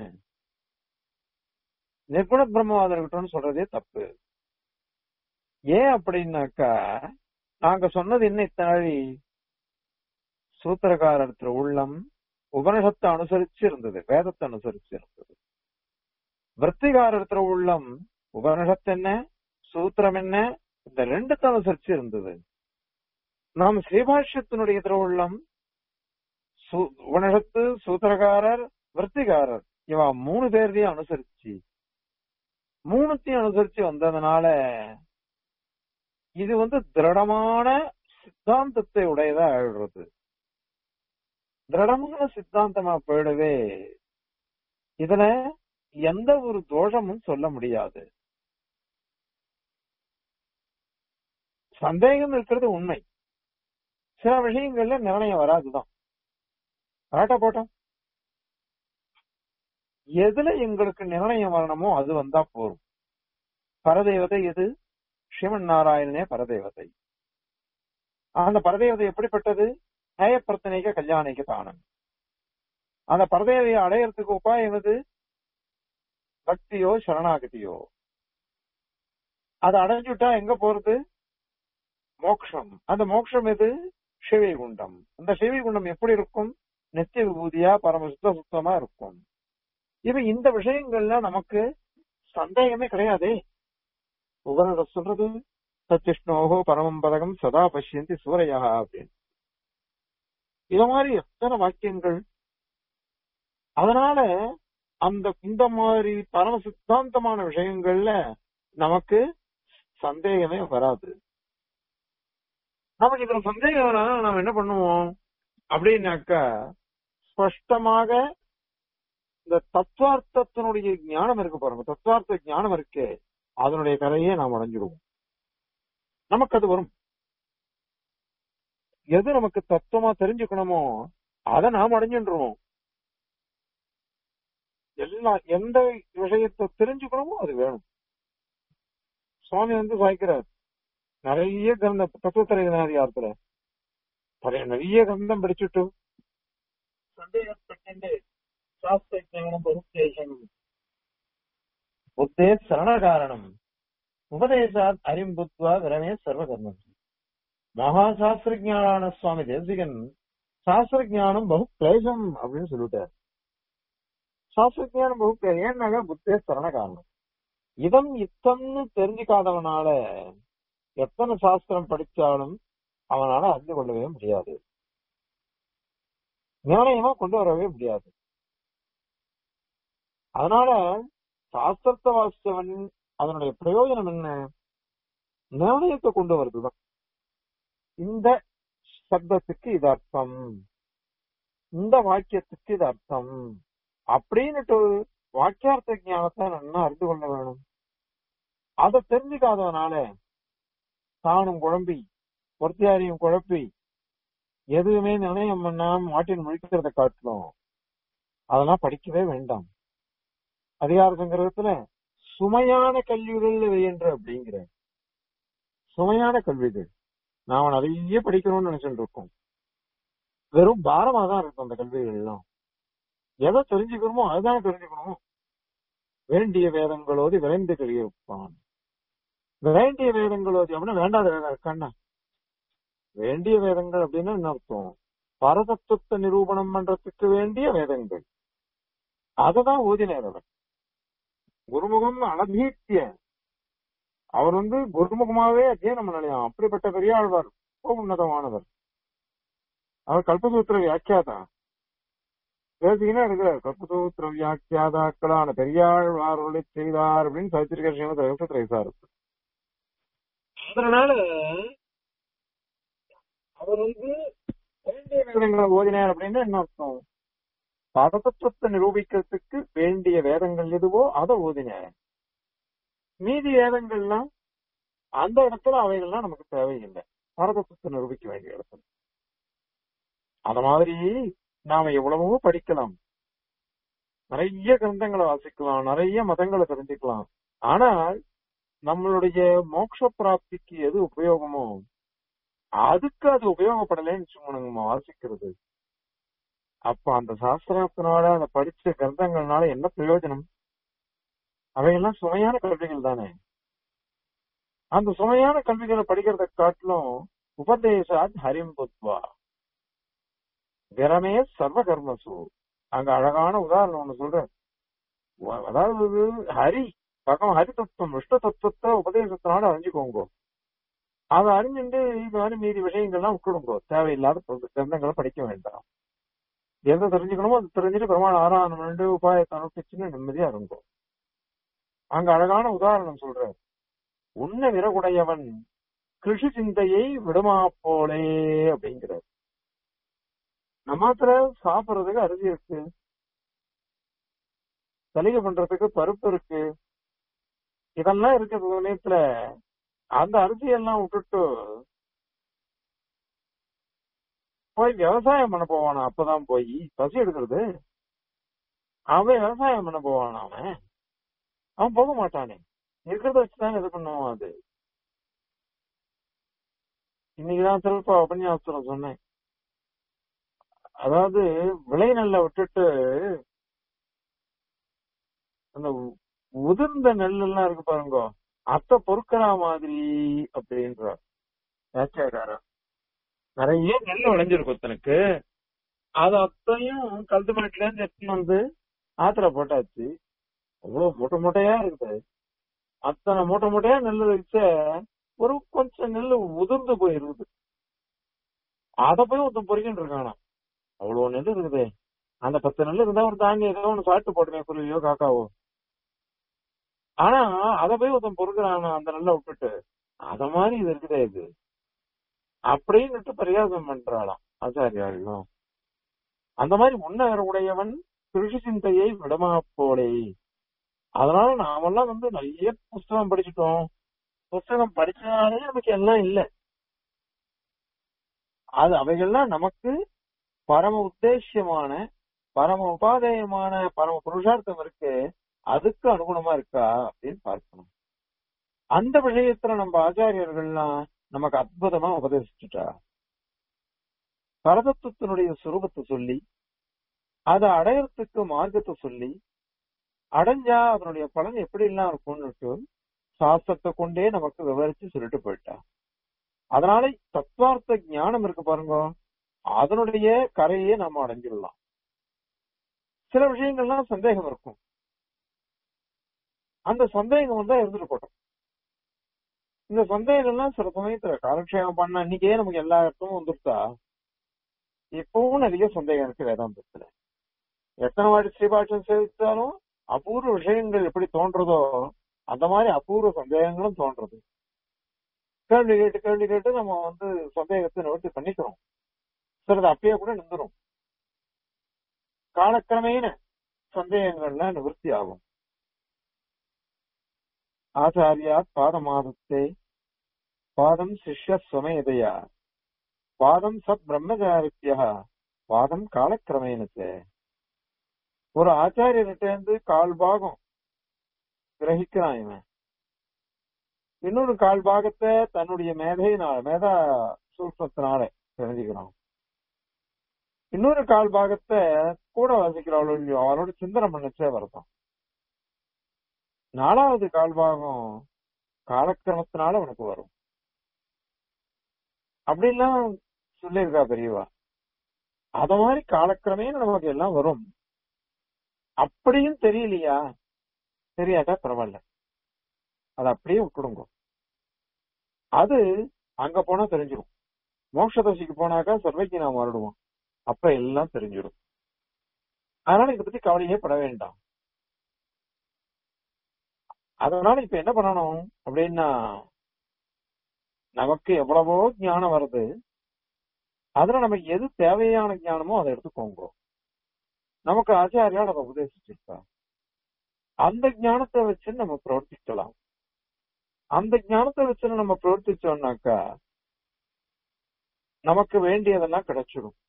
நிர்குண பிரம்மவாதம் இருக்கட்டும்னு சொல்றதே தப்பு ஏன் அப்படின்னாக்கா நாங்க சொன்னது என்ன இத்தனாழி சூத்திரக்காரத்துல உள்ளம் உபனிஷத்தை அனுசரிச்சு இருந்தது வேதத்தை அனுசரிச்சு இருந்தது விற்த்திகாரத்துல உள்ளம் உபனிஷத்து என்ன சூத்திரம் என்ன இந்த ரெண்டுத்தை அனுசரிச்சு இருந்தது நாம் ஸ்ரீபாஷ்யத்தினுடைய திருவுள்ளம் உபனிஷத்து சூத்திரகாரர் விற்த்திகாரர் இவா மூணு பேரையும் அனுசரிச்சு மூணுத்தையும் அனுசரிச்சு வந்ததுனால இது வந்து திருடமான சித்தாந்தத்தை உடையதா ஆயிடுறது திருடமான சித்தாந்தமா போயிடவே இதுல எந்த ஒரு தோஷமும் சொல்ல முடியாது சந்தேகம் இருக்கிறது உண்மை சில விஷயங்கள்ல நிர்ணயம் வராதுதான் வராட்டா போட்டோம் எதுல எங்களுக்கு நிர்ணயம் வரணுமோ அது வந்தா போரும் பரதேவதை எது ஸ்ரீமன் நாராயணனே பரதேவதை அந்த பரதேவதை எப்படிப்பட்டது நயப்பிரத்தனைக்க கல்யாணிக்க தானம் அந்த பரதேவையை அடையறதுக்கு உபாயம் என்னது பக்தியோ சரணாகதியோ அதை அடைஞ்சுட்டா எங்க போறது மோக்ஷம் அந்த மோக்ஷம் எது சிவைகுண்டம் அந்த சிவைகுண்டம் எப்படி இருக்கும் நித்திய விபூதியா பரம சுத்த சுத்தமா இருக்கும் இது இந்த விஷயங்கள்ல நமக்கு சந்தேகமே கிடையாதே உபனட சொல்றது சத்திஷ்ணோகோ பரமம் பதகம் சதா பசியந்தி சூரையா அப்படின்னு இத மாதிரி எத்தனை வாக்கியங்கள் அதனால அந்த இந்த மாதிரி பரம சித்தாந்தமான விஷயங்கள்ல நமக்கு சந்தேகமே வராது நமக்கு இதுல சந்தேகம் வராத நம்ம என்ன பண்ணுவோம் அப்படின்னாக்கா ஸ்பஷ்டமாக இந்த தத்துவார்த்தத்தினுடைய ஞானம் இருக்கு பாருங்க தத்துவார்த்த ஞானம் இருக்கு அதனுடைய கரையே நாம் அடைஞ்சிடுவோம் நமக்கு அது வரும் எது நமக்கு தத்துவமா தெரிஞ்சுக்கணுமோ அதை நாம் அடைஞ்சிடுவோம் எல்லாம் எந்த விஷயத்தை தெரிஞ்சுக்கணுமோ அது வேணும் சுவாமி வந்து சாய்க்கிறார் நிறைய கிரந்த தத்துவத்திரையார்த்துல நிறைய கிரந்தம் படிச்சுட்டு சந்தேகப்பட்டு சாஸ்திர ஞானம் பகுத்தேசம் புத்தே சரண காரணம் உபதேசாத் அரிம்புத்வா விரமே சர்வகர்மம் மகாசாஸ்திரஜான சுவாமி தேசிகன் சாஸ்திர ஜானம் பகு கிளேசம் அப்படின்னு சொல்லிட்டார் சாஸ்திர ஜானம் பகு கிளே- ஏன்னாக்கா புத்தே சரண காரணம் இதம் இத்தம்னு தெரிஞ்சுக்காதவனால எத்தனை சாஸ்திரம் படிச்சாலும் அவனால அறிந்து கொள்ளவே முடியாது நிர்ணயமா கொண்டு வரவே முடியாது அதனால சாஸ்திரத்தை வாசிச்சவன் அதனுடைய பிரயோஜனம் என்ன நிர்ணயத்தை கொண்டு வருதுதான் இந்த சப்தத்துக்கு இது அர்த்தம் இந்த வாக்கியத்துக்கு இது அர்த்தம் அப்படின்னுட்டு வாக்கியார்த்த ஞானத்தை நல்லா அறிந்து கொள்ள வேணும் அதை தெரிஞ்சுக்காதவனால தானும் குழம்பி பொறுத்தியாரையும் குழப்பி எதுவுமே நிர்ணயம் பண்ணாம மாட்டின் முழிக்கிறத காட்டணும் அதெல்லாம் படிக்கவே வேண்டாம் அதிகார சங்கரத்துல சுமையான கல்விகள் என்று அப்படிங்கிற சுமையான கல்விகள் நாம நிறைய படிக்கணும்னு நினைச்சுட்டு இருக்கோம் வெறும் பாரமா தான் இருக்கும் அந்த கல்விகள் எல்லாம் எதை தெரிஞ்சுக்கணுமோ அதுதான் தெரிஞ்சுக்கணும் வேண்டிய வேதங்களோதி விரைந்து கழியிருப்பான் வேண்டிய வேதங்களோதி அப்படின்னா வேண்டாத வேதம் இருக்காண்டா வேண்டிய வேதங்கள் அப்படின்னு என்ன அர்த்தம் பரதத்துவத்தை நிரூபணம் பண்றதுக்கு வேண்டிய வேதங்கள் அததான் ஓதினார் அவர் குருமுகம் அனபீத்திய அவர் வந்து குருமுகமாவே அத்தியனம் பண்ணலையாம் அப்படிப்பட்ட பெரியாழ்வார் ரொம்ப உன்னதமானவர் அவர் கல்பசூத்திர வியாக்கியாதா பேசிக்கினே இருக்கிறார் கல்பசூத்திர வியாக்கியாதாக்களான பெரியாழ்வார்களை செய்தார் அப்படின்னு சைத்திரிகர் ஸ்ரீமத் சார் அதனால அவர் வந்து வேண்டிய வேதங்களை ஓதினார் அப்படின்னு என்ன அர்த்தம் பரதத்துவத்தை நிரூபிக்கிறதுக்கு வேண்டிய வேதங்கள் எதுவோ அதை ஓதினார் மீதி வேதங்கள்லாம் அந்த இடத்துல அவைகள்லாம் நமக்கு தேவையில்லை பரதத்துவத்தை நிரூபிக்க வேண்டிய இடத்துல அத மாதிரி நாம எவ்வளவோ படிக்கலாம் நிறைய கிரந்தங்களை வாசிக்கலாம் நிறைய மதங்களை தெரிஞ்சுக்கலாம் ஆனால் நம்மளுடைய மோட்ச பிராப்திக்கு எது உபயோகமோ அதுக்கு அது உபயோகப்படலைன்னு வச்சுக்கோங்க நம்ம வாசிக்கிறது அப்ப அந்த சாஸ்திரத்தினால அந்த படிச்ச கிரந்தங்கள்னால என்ன பிரயோஜனம் அவையெல்லாம் சுமையான கல்விகள் தானே அந்த சுமையான கல்விகளை படிக்கிறத காட்டிலும் உபதேசாத் ஹரிம் புத்வா விரமே சர்வ கர்மசு அங்க அழகான உதாரணம் ஒண்ணு சொல்றேன் அதாவது ஹரி பகம் ஹரி தத்துவம் விஷ்ணு தத்துவத்தை உபதேசத்தினால அறிஞ்சுக்கோங்க அதை அறிஞ்சுட்டு இது மாதிரி மீதி விஷயங்கள்லாம் விட்டுடுங்கோ தேவையில்லாத கிரந்தங்களை படிக்க வேண்டாம் எதை தெரிஞ்சுக்கணுமோ அது தெரிஞ்சுட்டு பிரமாண ஆராதனம் ரெண்டு உபாயத்தை அனுப்பிச்சுன்னு நிம்மதியா இருங்கோ அங்க அழகான உதாரணம் சொல்ற உன்ன விறகுடையவன் கிருஷி சிந்தையை விடுமா போலே அப்படிங்கிறார் நம்மத்துல சாப்பிடுறதுக்கு அரிசி இருக்கு சலுகை பண்றதுக்கு பருப்பு இருக்கு இதெல்லாம் இருக்கிற சமயத்துல அந்த அரிசியெல்லாம் விட்டுட்டு போய் விவசாயம் பண்ண போவானா அப்பதான் போய் பசி எடுக்கிறது அவன் விவசாயம் பண்ண போவானா அவன் அவன் போக மாட்டானே இருக்கிறத வச்சுதான் இது பண்ணுவான் அது இன்னைக்குதான் திருப்ப உபன்யாசம் சொன்னேன் அதாவது விளை நெல்லை விட்டுட்டு அந்த உதிர்ந்த நெல் எல்லாம் இருக்கு பாருங்க அத்தை பொறுக்கிற மாதிரி அப்படின்றார் வியாக்கியாக்காரன் நிறைய நெல் விளைஞ்சிருக்கும் தனக்கு அது அத்தையும் கழுத்து மாட்டில இருந்து எடுத்துன்னு வந்து ஆத்துல போட்டாச்சு அவ்வளவு மூட்டை மூட்டையா இருக்குது அத்தனை மூட்டை மூட்டையா நெல் வச்ச ஒரு கொஞ்சம் நெல் உதிர்ந்து போயிருக்குது அத போய் ஒருத்தன் பொறிக்கிட்டு இருக்கானா அவ்வளவு நெல் இருக்குது அந்த பத்து நெல் இருந்தா ஒரு தானியம் ஏதோ ஒண்ணு சாப்பிட்டு போட்டுமே குருவியோ காக்காவோ ஆனா அத போய் ஒருத்தன் பொறுக்கிறானா அந்த நெல்லை விட்டுட்டு அத மாதிரி இது இருக்குதே இது அப்படின்னுட்டு பரிகாசம் பண்றாளாம் ஆச்சாரியார்களும் அந்த மாதிரி முன்னர் உடையவன் கிருஷி சிந்தையை விடமா போலே அதனால நாமெல்லாம் வந்து நிறைய புஸ்தகம் படிச்சுட்டோம் புஸ்தகம் படிச்சதாலே நமக்கு எல்லாம் இல்லை அது அவைகள்லாம் நமக்கு பரம உத்தேசியமான பரம உபாதேயமான பரம புருஷார்த்தம் இருக்கு அதுக்கு அனுகுணமா இருக்கா அப்படின்னு பார்க்கணும் அந்த விஷயத்துல நம்ம ஆச்சாரியர்கள்லாம் நமக்கு அற்புதமா உபதேசிச்சுட்டா பரதத்துவத்தினுடைய சுரூபத்தை சொல்லி அதை அடையறதுக்கு மார்க்கத்தை சொல்லி அடைஞ்சா அதனுடைய பலன் எப்படி எல்லாம் இருக்கும்னு சாஸ்திரத்தை கொண்டே நமக்கு விவரிச்சு சொல்லிட்டு போயிட்டா அதனால தத்துவார்த்த ஞானம் இருக்கு பாருங்க அதனுடைய கரையே நம்ம அடைஞ்சிடலாம் சில விஷயங்கள்லாம் சந்தேகம் இருக்கும் அந்த சந்தேகம் வந்தா இருந்துட்டு போட்டோம் இந்த சந்தேகம்லாம் சில சமயத்துல காலக்ஷேபம் பண்ண அன்னைக்கே நமக்கு எல்லா இடத்தும் வந்துருத்தா இப்பவும் நிறைய சந்தேகம் இருக்கு வேதாந்தத்துல எத்தனை வாட்டி ஸ்ரீபாஷம் சேவித்தாலும் அபூர்வ விஷயங்கள் எப்படி தோன்றதோ அந்த மாதிரி அபூர்வ சந்தேகங்களும் தோன்றது கேள்வி கேட்டு கேள்வி கேட்டு நம்ம வந்து சந்தேகத்தை நிவர்த்தி பண்ணிக்கிறோம் சிலது அப்பயே கூட நின்றுரும் காலக்கிரமேன சந்தேகங்கள்லாம் நிவர்த்தி ஆகும் ஆச்சாரியா பாதமாதத்தை பாதம் சிஷ்ய சுமேதையா பாதம் சத் பிரம்மச்சாரித்யா பாதம் காலக்கிரமேனத்து ஒரு ஆச்சாரியர்கிட்ட இருந்து கால் பாகம் கிரகிக்கிறான் இவன் இன்னொரு கால் பாகத்தை தன்னுடைய மேதையினால மேதா சூக்மத்தினால தெரிஞ்சுக்கிறான் இன்னொரு கால் பாகத்தை கூட வசிக்கிறவளோ இல்லையோ அவளோட சிந்தனை பண்ணச்சே வரதான் நாலாவது கால் பாகம் காலக்கிரமத்தினால உனக்கு வரும் அப்படிலாம் சொல்லியிருக்கா பெரியவா அத மாதிரி காலக்கிரமேன நமக்கு எல்லாம் வரும் அப்படியும் தெரியலையா தெரியாதா பரவாயில்ல அது அப்படியே விட்டுடுங்க அது அங்க போனா தெரிஞ்சிடும் மோட்ச தசைக்கு போனாக்கா சர்வைக்கு நாம் வருடுவோம் அப்ப எல்லாம் தெரிஞ்சிடும் அதனால இதை பத்தி கவலையே பட வேண்டாம் அதனால இப்ப என்ன பண்ணணும் அப்படின்னா நமக்கு எவ்வளவோ ஞானம் வருது அதுல நமக்கு எது தேவையான ஞானமோ அதை எடுத்துக்கோங்க நமக்கு ஆச்சாரியால் அதை உபதேசிச்சிருக்கா அந்த ஞானத்தை வச்சு நம்ம பிரவர்த்திக்கலாம் அந்த ஞானத்தை வச்சு நம்ம பிரவர்த்திச்சோம்னாக்கா நமக்கு வேண்டியதெல்லாம் கிடைச்சிடும்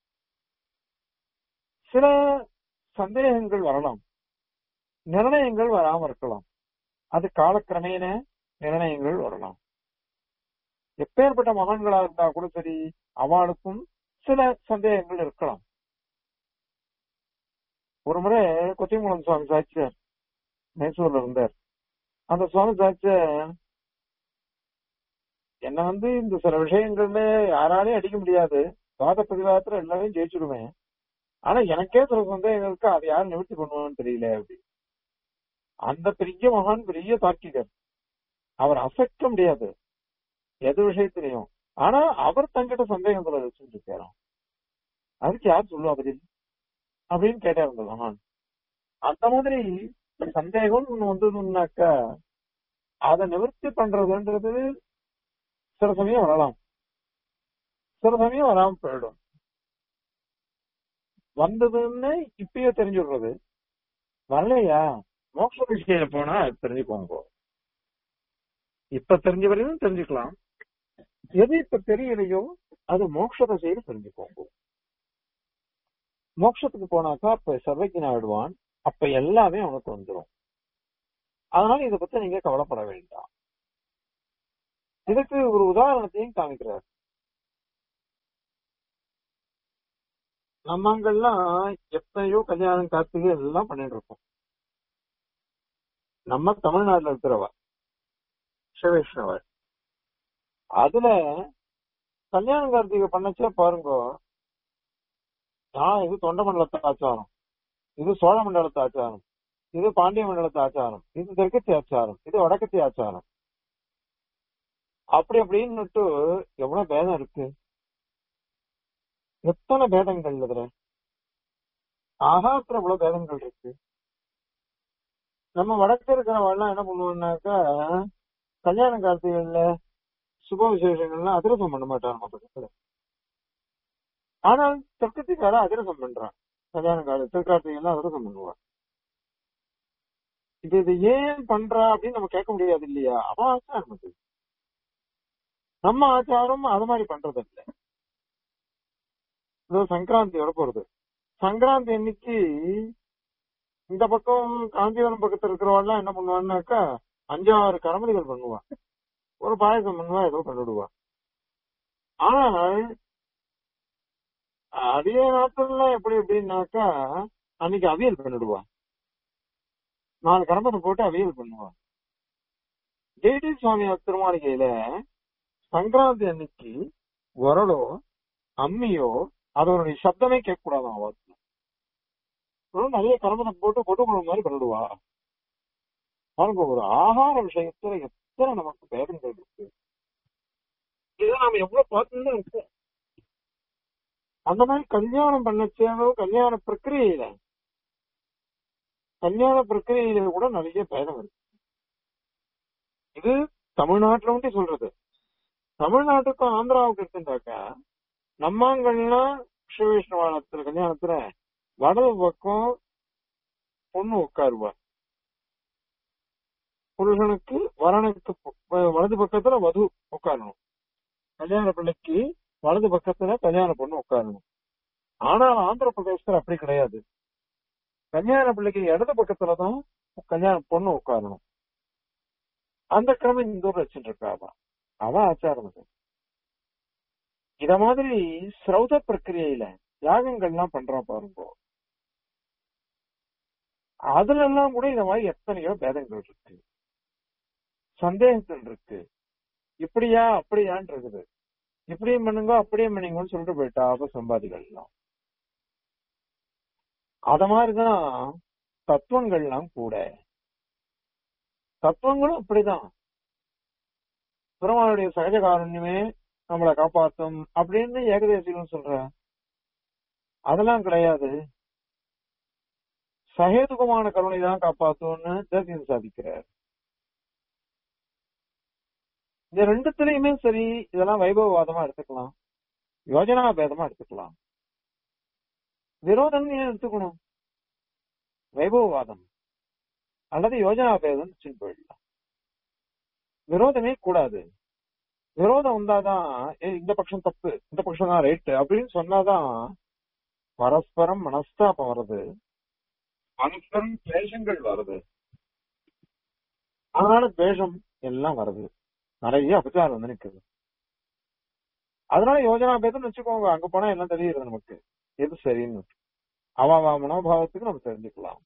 சில சந்தேகங்கள் வரலாம் நிர்ணயங்கள் வராம இருக்கலாம் அது காலக்கிரமேன நிர்ணயங்கள் வரலாம் எப்பேற்பட்ட மகான்களா இருந்தா கூட சரி அவளுக்கும் சில சந்தேகங்கள் இருக்கலாம் ஒரு முறை கொத்தியங்குளம் சுவாமி சாட்சியார் மைசூர்ல இருந்தார் அந்த சுவாமி சாட்சியார் என்ன வந்து இந்த சில விஷயங்கள்ல யாராலையும் அடிக்க முடியாது வாத பிரதிவாதத்துல எல்லாரையும் ஜெயிச்சுடுவேன் ஆனா எனக்கே சில சந்தேகங்கள் இருக்கு அதை யாரும் நிவர்த்தி பண்ணுவான்னு தெரியல அப்படி அந்த பெரிய மகான் பெரிய தார்க்கிகர் அவர் அசைக்க முடியாது எது விஷயத்திலையும் ஆனா அவர் தங்கிட்ட சந்தேகங்களை வச்சுட்டு இருக்காராம் அதுக்கு யார் சொல்லுவா பதில் அப்படின்னு கேட்டார் அந்த மகான் அந்த மாதிரி சந்தேகம் ஒண்ணு வந்ததுன்னாக்கா அதை நிவர்த்தி பண்றதுன்றது சில சமயம் வரலாம் சில சமயம் வராம போயிடும் வந்ததுன்னு இப்பயே தெரிஞ்சுடுறது வரலையா மோட்ச விஷயில போனா தெரிஞ்சுக்கோங்க இப்ப தெரிஞ்ச வரையும் தெரிஞ்சுக்கலாம் எது இப்ப தெரியலையோ அது மோட்ச திசையில தெரிஞ்சுக்கோங்க மோட்சத்துக்கு போனாக்கா அப்ப சர்வஜன் ஆயிடுவான் அப்ப எல்லாமே அவனுக்கு வந்துடும் அதனால இதை பத்தி நீங்க கவலைப்பட வேண்டாம் இதுக்கு ஒரு உதாரணத்தையும் காமிக்கிறார் நம்ம அங்கெல்லாம் எத்தனையோ கல்யாணம் கார்த்திகை எல்லாம் பண்ணிட்டு இருக்கோம் நம்ம தமிழ்நாட்டுல இருக்கிறவா சிவவைஷ்ணவர் அதுல கல்யாண கார்த்திகை பண்ணச்சே பாருங்க ஆஹ் இது தொண்ட மண்டலத்து ஆச்சாரம் இது சோழ மண்டலத்து ஆச்சாரம் இது பாண்டிய மண்டலத்து ஆச்சாரம் இது தெற்கத்தி ஆச்சாரம் இது வடக்கத்தி ஆச்சாரம் அப்படி அப்படின்னுட்டு எவ்வளவு பேதம் இருக்கு எத்தனை பேதங்கள் இதுல ஆகாத்துல இவ்வளவு பேதங்கள் இருக்கு நம்ம வடக்கு இருக்கிறவெல்லாம் என்ன பண்ணுவோம்னாக்கா கல்யாண கார்த்திகள்ல சுப விசேஷங்கள்லாம் அதிரசம் பண்ண மாட்டாங்க நம்ம பக்கத்துல ஆனால் தெற்கத்திக்கார அதிரசம் பண்றான் கல்யாண கால திருக்கார்த்திகெல்லாம் அதிரசம் பண்ணுவான் இது இது ஏன் பண்றா அப்படின்னு நம்ம கேட்க முடியாது இல்லையா அவன் ஆச்சாரம் அது நம்ம ஆச்சாரம் அது மாதிரி பண்றது இல்ல இதோ சங்கராந்தி வரப்போறது சங்கராந்தி அன்னைக்கு இந்த பக்கம் காஞ்சிபுரம் பக்கத்துல இருக்கிறவெல்லாம் என்ன பண்ணுவான்னாக்கா அஞ்சாறு கரமதிகள் பண்ணுவா ஒரு பாயசம் பண்ணுவா ஏதோ பண்ணிடுவா ஆனால் அதே நாட்கள்ல எப்படி எப்படின்னாக்கா அன்னைக்கு அவியல் பண்ணிடுவா நாலு கரம்பத்தை போட்டு அவியல் பண்ணுவா ஜெயடி சுவாமி திருமாளிகையில சங்கராந்தி அன்னைக்கு உரலோ அம்மியோ அதனுடைய சப்தமே கேட்க கூடாது அவத்துல நிறைய கரம்பத்தை போட்டு கொட்டுக்குழம்பு மாதிரி பண்ணிடுவா பாருங்க ஒரு ஆகார விஷயத்துல எத்தனை நமக்கு பேதங்கள் இருக்கு இதை நாம எவ்வளவு பார்த்துன்னு இருக்கோம் அந்த மாதிரி கல்யாணம் பண்ணச்சேவோ கல்யாண பிரக்கிரியில கல்யாண பிரக்கிரியில கூட நிறைய பேதம் இருக்கு இது தமிழ்நாட்டுல மட்டும் சொல்றது தமிழ்நாட்டுக்கும் ஆந்திராவுக்கு எடுத்துட்டாக்கா நம்மாங்கள்லாம் ஸ்ரீவைஷ்ணவானத்துல கல்யாணத்துல வடது பக்கம் பொண்ணு உட்காருவா புருஷனுக்கு வரனுக்கு வலது பக்கத்துல வது உட்காரணும் கல்யாண பிள்ளைக்கு வலது பக்கத்துல கல்யாண பொண்ணு உட்காரணும் ஆனால் ஆந்திர பிரதேசத்துல அப்படி கிடையாது கல்யாண பிள்ளைக்கு இடது பக்கத்துலதான் கல்யாண பொண்ணு உட்காரணும் அந்த கிரமம் இந்த ஊர்ல வச்சுட்டு இருக்காவா அவன் ஆச்சாரம் அது இத மாதிரி சிரௌத பிரக்கிரியையில யாகங்கள்லாம் பண்றான் பாருங்க அதுல எல்லாம் கூட இந்த மாதிரி எத்தனையோ பேதங்கள் இருக்கு சந்தேகங்கள் இருக்கு இப்படியா அப்படியான் இருக்குது இப்படியும் பண்ணுங்க அப்படியே பண்ணுங்கன்னு சொல்லிட்டு போயிட்டா அப்ப சம்பாதிகள் எல்லாம் அத மாதிரிதான் தத்துவங்கள்லாம் கூட தத்துவங்களும் அப்படிதான் பெருமாளுடைய சகஜ காரண்யமே நம்மளை காப்பாத்தும் அப்படின்னு ஏகதேசிகள் சொல்ற அதெல்லாம் கிடையாது சகேதுகமான கருணை தான் காப்பாத்தும்னு தேசியம் சாதிக்கிறார் இந்த ரெண்டுத்திலயுமே சரி இதெல்லாம் வைபவவாதமா எடுத்துக்கலாம் யோஜனா பேதமா எடுத்துக்கலாம் விரோதம் ஏன் எடுத்துக்கணும் வைபவவாதம் அல்லது யோஜனா பேதம் போயிடலாம் விரோதமே கூடாது விரோதம் வந்தாதான் ஏய், இந்த பட்சம் தப்பு இந்த பட்சம் தான் ரைட்டு அப்படின்னு சொன்னாதான் பரஸ்பரம் மனஸ்தாபம் வருது பரஸ்பரம் கிளேசங்கள் வருது அதனால துவேஷம் எல்லாம் வருது நிறைய அபச்சாரம் வந்து நிக்குது அதனால யோஜனா பேதம் வச்சுக்கோங்க அங்க போனா எல்லாம் தெரியுது நமக்கு எது சரின்னு அவ அவ மனோபாவத்துக்கு நம்ம தெரிஞ்சுக்கலாம்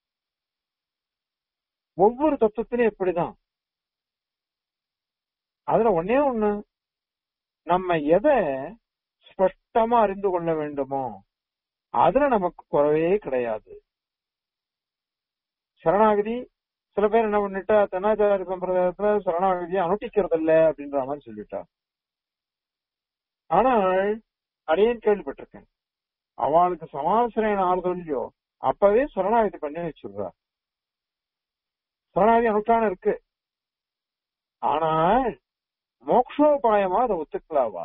ஒவ்வொரு தத்துவத்திலும் எப்படிதான் அதுல ஒன்னே ஒண்ணு நம்ம எதை ஸ்பஷ்டமா அறிந்து கொள்ள வேண்டுமோ அதுல நமக்கு குறவே கிடையாது சரணாகதி சில பேர் என்ன பண்ணிட்டா தென்னாச்சாரி சம்பிரதாயத்துல சரணாகதியை அனுஷ்டிக்கிறது இல்ல அப்படின்ற மாதிரி சொல்லிட்டா ஆனால் அடியேன் கேள்விப்பட்டிருக்கேன் அவளுக்கு சமாசிரியன் ஆறுதல்லையோ அப்பவே சரணாகதி பண்ணி வச்சிடுறா சரணாகதி அனுஷ்டானம் இருக்கு ஆனால் மோக்ஷோபாயமா அதை ஒத்துக்கலாவா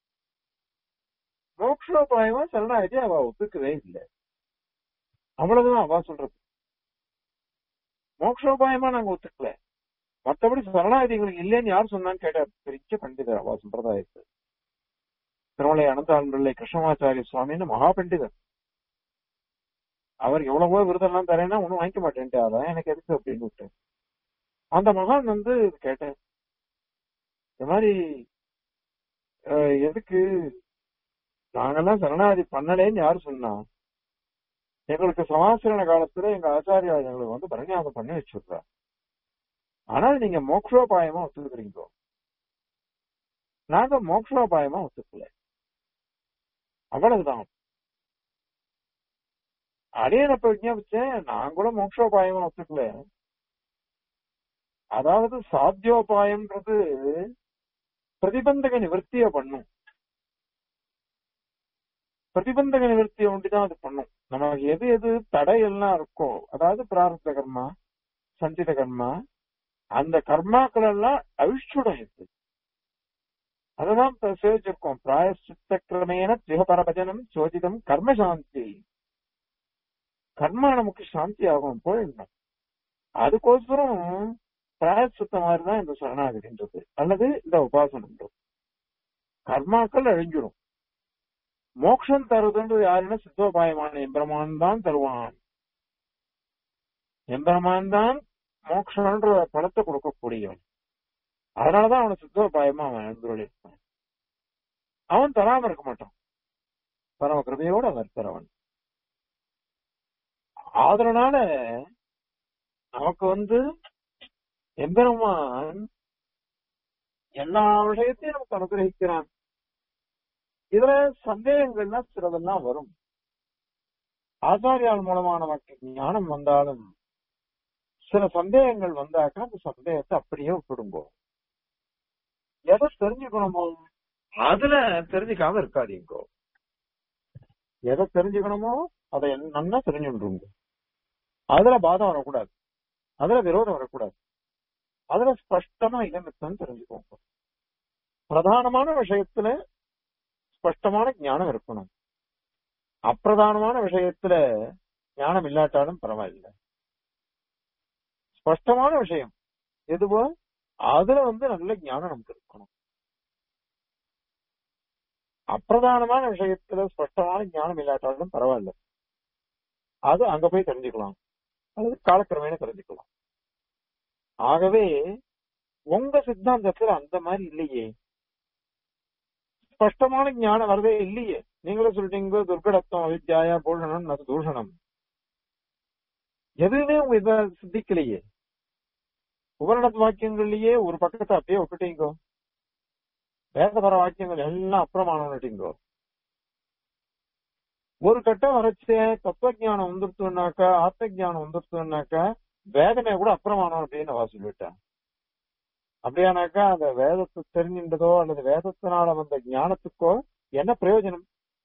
மோக்ஷோபாயமா சரணாகதி அவ ஒத்துக்கவே இல்லை அவ்வளவுதான் அவ சொல்றது மோக்ஷோபாயமா நாங்க ஒத்துக்கல மத்தபடி சரணாகதி எங்களுக்கு இல்லைன்னு யார் சொன்னான்னு கேட்டார் பெரிய பண்டிதர் அவ சம்பிரதாயத்து திருமலை அனந்தாள் கிருஷ்ணமாச்சாரிய சுவாமின்னு மகா பண்டிதர் அவர் எவ்வளவோ விருதெல்லாம் தரேன்னா ஒன்னும் வாங்கிக்க மாட்டேன்ட்டு அதான் எனக்கு எதுக்கு அப்படின்னு விட்டு அந்த மகான் வந்து கேட்டேன் இந்த மாதிரி அஹ், எதுக்கு நாங்கெல்லாம் சரணாகதி பண்ணலேன்னு யாரு சொன்னா எங்களுக்கு சமாசரண காலத்துல எங்க ஆச்சாரியா எங்களுக்கு வந்து பரநியாசம் பண்ணி வச்சிருக்கா ஆனால் நீங்க மோக்ஷோபாயமா ஒத்துக்கிறீங்க நாங்க மோக்ஷோபாயமா ஒத்துக்கல அவ்வளவுதான் அடியனப்ப விஞ்ஞாபிச்சேன் நான் கூட மோக்ஷோபாயமா ஒத்துக்கல அதாவது சாத்தியோபாயம்ன்றது பிரதிபந்தக நிவர்த்திய பண்ணும் பிரதிபந்தக நிவர்த்தியை ஒண்டிதான் அது பண்ணும் நமக்கு எது எது தடை எல்லாம் இருக்கோ அதாவது பிராரப்த கர்மா சஞ்சித கர்மா அந்த கர்மாக்கள் எல்லாம் அழிச்சுடும் இது அததான் இப்ப சேவிச்சிருக்கோம் பிராயசித்த கிரமேன திகபரபஜனம் சோதிதம் கர்ம சாந்தி கர்மா நமக்கு சாந்தி ஆகும் போயிடணும் அதுக்கோசரம் பிராயசித்த மாதிரிதான் இந்த சரணாகதின்றது அல்லது இந்த உபாசனன்றது கர்மாக்கள் அழிஞ்சிடும் மோட்சம் தருதுன்றது யாருன்னா சித்தோபாயமான எம்பெருமான் தான் தருவான் எம்பெருமான் தான் மோட்சம்ன்ற பணத்தை கொடுக்கக்கூடியவன் அதனாலதான் அவனை சித்தோபாயமா அவன் எழுந்துள்ளிருப்பான் அவன் தராம இருக்க மாட்டான் பரம கிருபையோட அவர் தரவன் அதனால நமக்கு வந்து எம்பெருமான் எல்லா விஷயத்தையும் நமக்கு அனுகிரகிக்கிறான் இதுல சந்தேகங்கள்லாம் சிலதெல்லாம் வரும் ஆச்சாரியால் மூலமா நமக்கு ஞானம் வந்தாலும் சில சந்தேகங்கள் வந்தாக்கா அந்த சந்தேகத்தை அப்படியே விட்டுடுங்கோ எதை தெரிஞ்சுக்கணுமோ அதுல தெரிஞ்சுக்காம இருக்காதீங்கோ எதை தெரிஞ்சுக்கணுமோ அதை நல்லா தெரிஞ்சுருங்க அதுல பாதம் வரக்கூடாது அதுல விரோதம் வரக்கூடாது அதுல ஸ்பஷ்டமா இதமித்தம் தெரிஞ்சுக்கோங்க பிரதானமான விஷயத்துல ஸ்பஷ்டமான ஞானம் இருக்கணும் அப்பிரதானமான விஷயத்துல ஞானம் இல்லாட்டாலும் பரவாயில்லை ஸ்பஷ்டமான விஷயம் எதுவோ அதுல வந்து நல்ல ஞானம் நமக்கு இருக்கணும் அப்பிரதானமான விஷயத்துல ஸ்பஷ்டமான ஞானம் இல்லாட்டாலும் பரவாயில்ல அது அங்க போய் தெரிஞ்சுக்கலாம் அல்லது காலக்கிரமேண தெரிஞ்சுக்கலாம் ஆகவே உங்க சித்தாந்தத்துல அந்த மாதிரி இல்லையே ஸ்பஷ்டமான ஞானம் வரதே இல்லையே நீங்களே சொல்லிட்டீங்க துர்கடத்தம் அவித்யாயா பூஷணம் அது தூஷணம் எதுவுமே உங்க இத சித்திக்கலையே உபரண வாக்கியங்கள்லயே ஒரு பக்கத்தை அப்படியே விட்டுட்டீங்க வேதபர வாக்கியங்கள் எல்லாம் அப்புறமானோட்டீங்கோ ஒரு கட்டம் வரைச்சே தத்துவ ஞானம் வந்துருத்துனாக்கா ஆத்ம ஞானம் வந்துருத்துனாக்கா வேதமே கூட அப்புறமானோம் அப்படின்னு அவ சொல்லிவிட்டா அப்படியானாக்கா அந்த வேதத்தை தெரிஞ்சின்றதோ அல்லது வேதத்தினால வந்த ஞானத்துக்கோ என்ன பிரயோஜனம்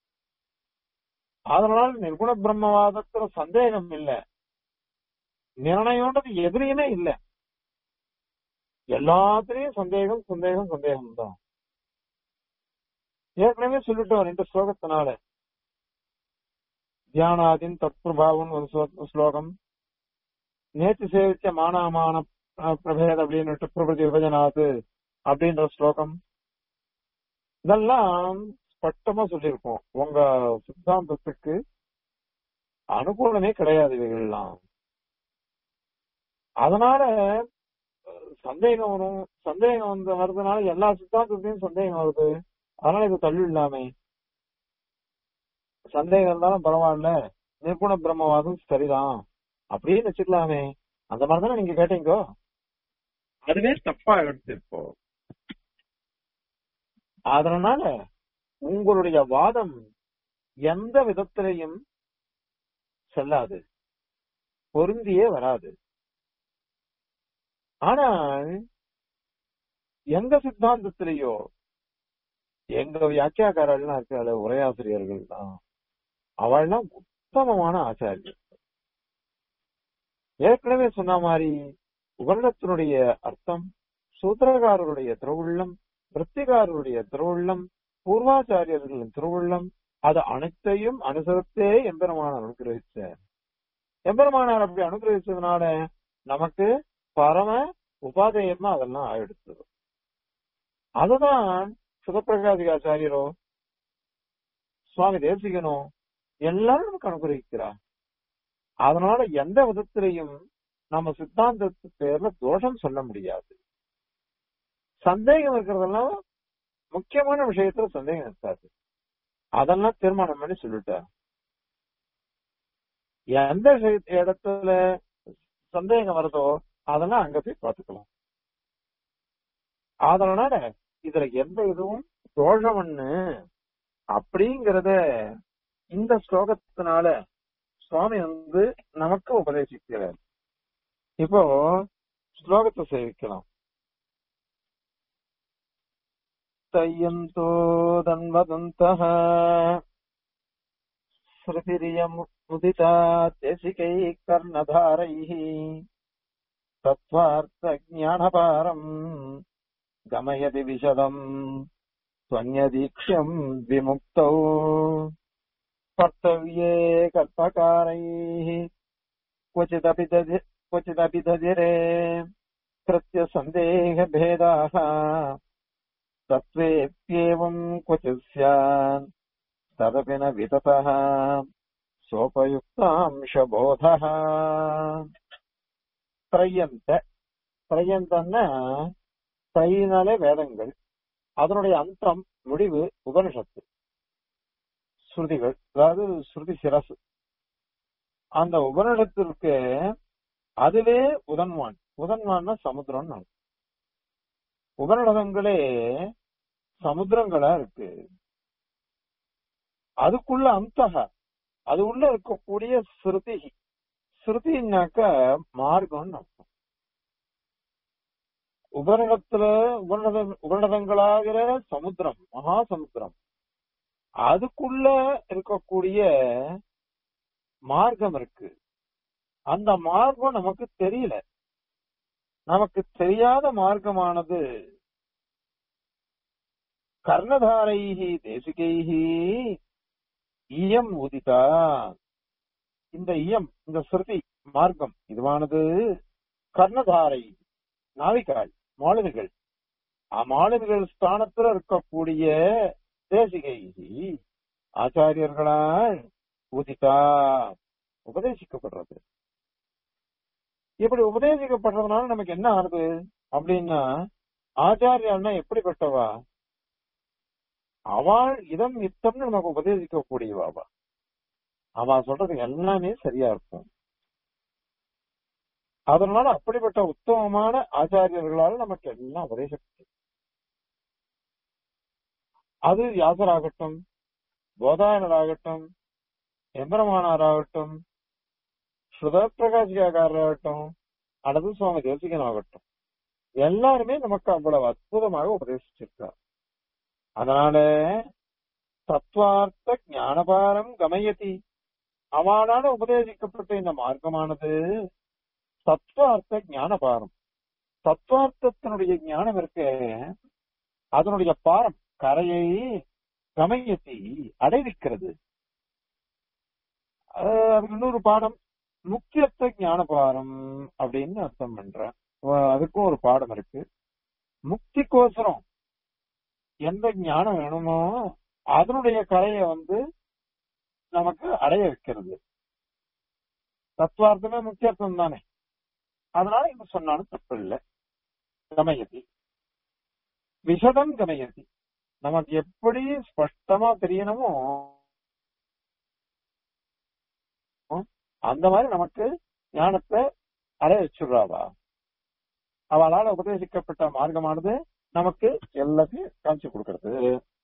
அதனால நிர்குண பிரம்மவாதத்துல சந்தேகம் இல்ல நிர்ணயம்ன்றது எதுலையுமே இல்ல எல்லாத்துலயும் சந்தேகம் சந்தேகம் சந்தேகம் தான் ஏற்கனவே சொல்லிட்டோம் ரெண்டு ஸ்லோகத்தினால தியானாதின் தத்பிரபாவம் ஒரு ஸ்லோ- ஸ்லோகம் நேற்று சேவிச்ச மானாமான அஹ், பிரபேத அப்படின்னு பிரபதி விபஜனாது அப்படின்ற ஸ்லோகம் இதெல்லாம் ஸ்பஷ்டமா சொல்லியிருக்கோம் உங்க சித்தாந்தத்துக்கு அனுகூலமே கிடையாது இவைகள்லாம் அதனால அஹ், சந்தேகம் வரும் சந்தேகம் வந்து வருதுனால எல்லா சித்தாந்தத்தையும் சந்தேகம் வருது அதனால இது தள்ளி இல்லாமே சந்தேகம் இருந்தாலும் பரவாயில்ல நிர்குண பிரம்மவாதம் சரிதான் அப்படின்னு வச்சுக்கலாமே அந்த மாதிரி தானே நீங்க கேட்டீங்கோ அதுவே தப்பா எடுத்திருப்போ அதனால உங்களுடைய வாதம் எந்த விதத்திலையும் செல்லாது பொருந்தியே வராது ஆனால் எங்க சித்தாந்தத்திலேயோ எங்க வியாக்கியாக்காரர்கள்லாம் இருக்காள் உரையாசிரியர்கள் தான் அவள்லாம் உத்தமமான ஆச்சாரியர் ஏற்கனவே சொன்ன மாதிரி உபரிடத்தினுடைய அர்த்தம் சூத்திரகாரருடைய திருவுள்ளம் விற்த்திகாரருடைய திருவுள்ளம் பூர்வாச்சாரியர்களின் திருவுள்ளம் அது அனைத்தையும் அனுசரித்தே எம்பெருமானார் அனுகிரகிச்சார் எம்பெருமானார் அப்படி அனுகிரகிச்சதுனால நமக்கு பரம உபாதேயமா அதெல்லாம் ஆயிடுச்சு அதுதான் சுதப்பிரகாசிகாச்சாரியரோ சுவாமி தேசிகனோ எல்லாரும் நமக்கு அனுகிரகிக்கிறார் அதனால எந்த விதத்திலையும் நம்ம சித்தாந்தத்து பேர்ல தோஷம் சொல்ல முடியாது சந்தேகம் இருக்கிறதெல்லாம் முக்கியமான விஷயத்துல சந்தேகம் இருக்காது அதெல்லாம் தீர்மானம் பண்ணி சொல்லிட்டார் எந்த விஷய- இடத்துல சந்தேகம் வருதோ அதெல்லாம் அங்க போய் பார்த்துக்கலாம் அதனால இதுல எந்த இதுவும் தோஷம்னு அப்படிங்கறத இந்த ஸ்லோகத்தினால சுவாமி வந்து நமக்கு உபதேசிக்கிறார் இப்போ ஸ்லோகத்தை சேவிக்கலாம் தையந்தோ தன்வதந்தः ஸ்ருதிரியமுதிதா தேசிகைः கர்ணதாரைः தத்வார்த்தஜானபாரம் गमयति विशदम् त्वन्यदीक्ष्यम् विमुक्तौ कर्तव्ये कर्तकारैः क्वचिदपि दधि क्वचिदपि दधिरे कृत्य सन्देहभेदाः तत्त्वेऽप्येवम् क्वचित् स्यात् तदपि न विततः सोपयुक्तांशबोधः त्रय्यन्त त्रय्यन्तன்னா தையினாலே வேதங்கள் அதனுடைய அந்தம் முடிவு உபனிஷத்து ஸ்ருதிகள் அதாவது ஸ்ருதி சிரசு அந்த உபனிஷத்திற்கு அதுவே உதன்வான் உதன்வான்னா சமுத்திரம்னு அர்த்தம். உபநிடதங்களே சமுத்திரங்களா இருக்கு அதுக்குள்ள அந்தக அது உள்ள இருக்கக்கூடிய ஸ்ருதி ஸ்ருதினாக்க மார்க்கம்னு அர்த்தம் உபரிடத்துல உபரிட உபரிடங்களாகிற சமுத்திரம் மகா சமுத்திரம் அதுக்குள்ள இருக்கக்கூடிய மார்க்கம் இருக்கு அந்த மார்க்கம் நமக்கு தெரியல நமக்கு தெரியாத மார்க்கமானது கர்ணதாரைஹி தேசிகைஹி இயம் உதிதா இந்த இயம் இந்த ஸ்ருதி மார்க்கம் இதுவானது கர்ணதாரை நாவிகாள் மாலுமிகள் மாலுமிகள் ஸ்தானத்துல இருக்கக்கூடிய தேசிகை ஆச்சாரியர்களால் உதிதா உபதேசிக்கப்படுறது இப்படி உபதேசிக்கப்படுறதுனால நமக்கு என்ன ஆகுது அப்படின்னா ஆச்சாரியால்னா எப்படிப்பட்டவா அவள் இதம் இத்தம்னு நமக்கு உபதேசிக்க கூடியவாவா அவ சொல்றது எல்லாமே சரியா இருக்கும் அதனால அப்படிப்பட்ட உத்தமமான ஆச்சாரியர்களால் நமக்கு எல்லாம் உபதேசிக்க அது வியாசராகட்டும் போதாயனராகட்டும் எம்பரமானாராகட்டும் ஸ்ருத பிரகாசிகாரராகட்டும் அல்லது சுவாமி தேசிகன் ஆகட்டும் எல்லாருமே நமக்கு அவ்வளவு அற்புதமாக உபதேசிச்சிருக்கார் அதனால தத்துவார்த்த ஞானபாரம் கமயதி அவனால உபதேசிக்கப்பட்ட இந்த மார்க்கமானது தத்துவார்த்த ஞானபாரம் தத்துவார்த்தத்தினுடைய ஞானம் இருக்கு அதனுடைய பாரம் கரையை கமயத்தி அடைவிக்கிறது அஹ் அதுக்கு இன்னொரு பாடம் முக்கியத்துவ ஞான பாடம் அப்படின்னு அர்த்தம் பண்றேன் அஹ் அதுக்கும் ஒரு பாடம் இருக்கு முக்திக்கோசரம் எந்த ஞானம் வேணுமோ அதனுடைய கரையை வந்து நமக்கு அடைய வைக்கிறது தத்துவார்த்தமே முக்கியத்துவம் தானே அதனால இங்க சொன்னாலும் தப்பு இல்லை கமயதி விஷதம் கமயதி நமக்கு எப்படி ஸ்பஷ்டமா தெரியணுமோ அந்த மாதிரி நமக்கு ஞானத்தை அடைய வச்சுடுறாவா அவளால உபதேசிக்கப்பட்ட மார்க்கமானது நமக்கு எல்லாத்தையும் காமிச்சு கொடுக்கறது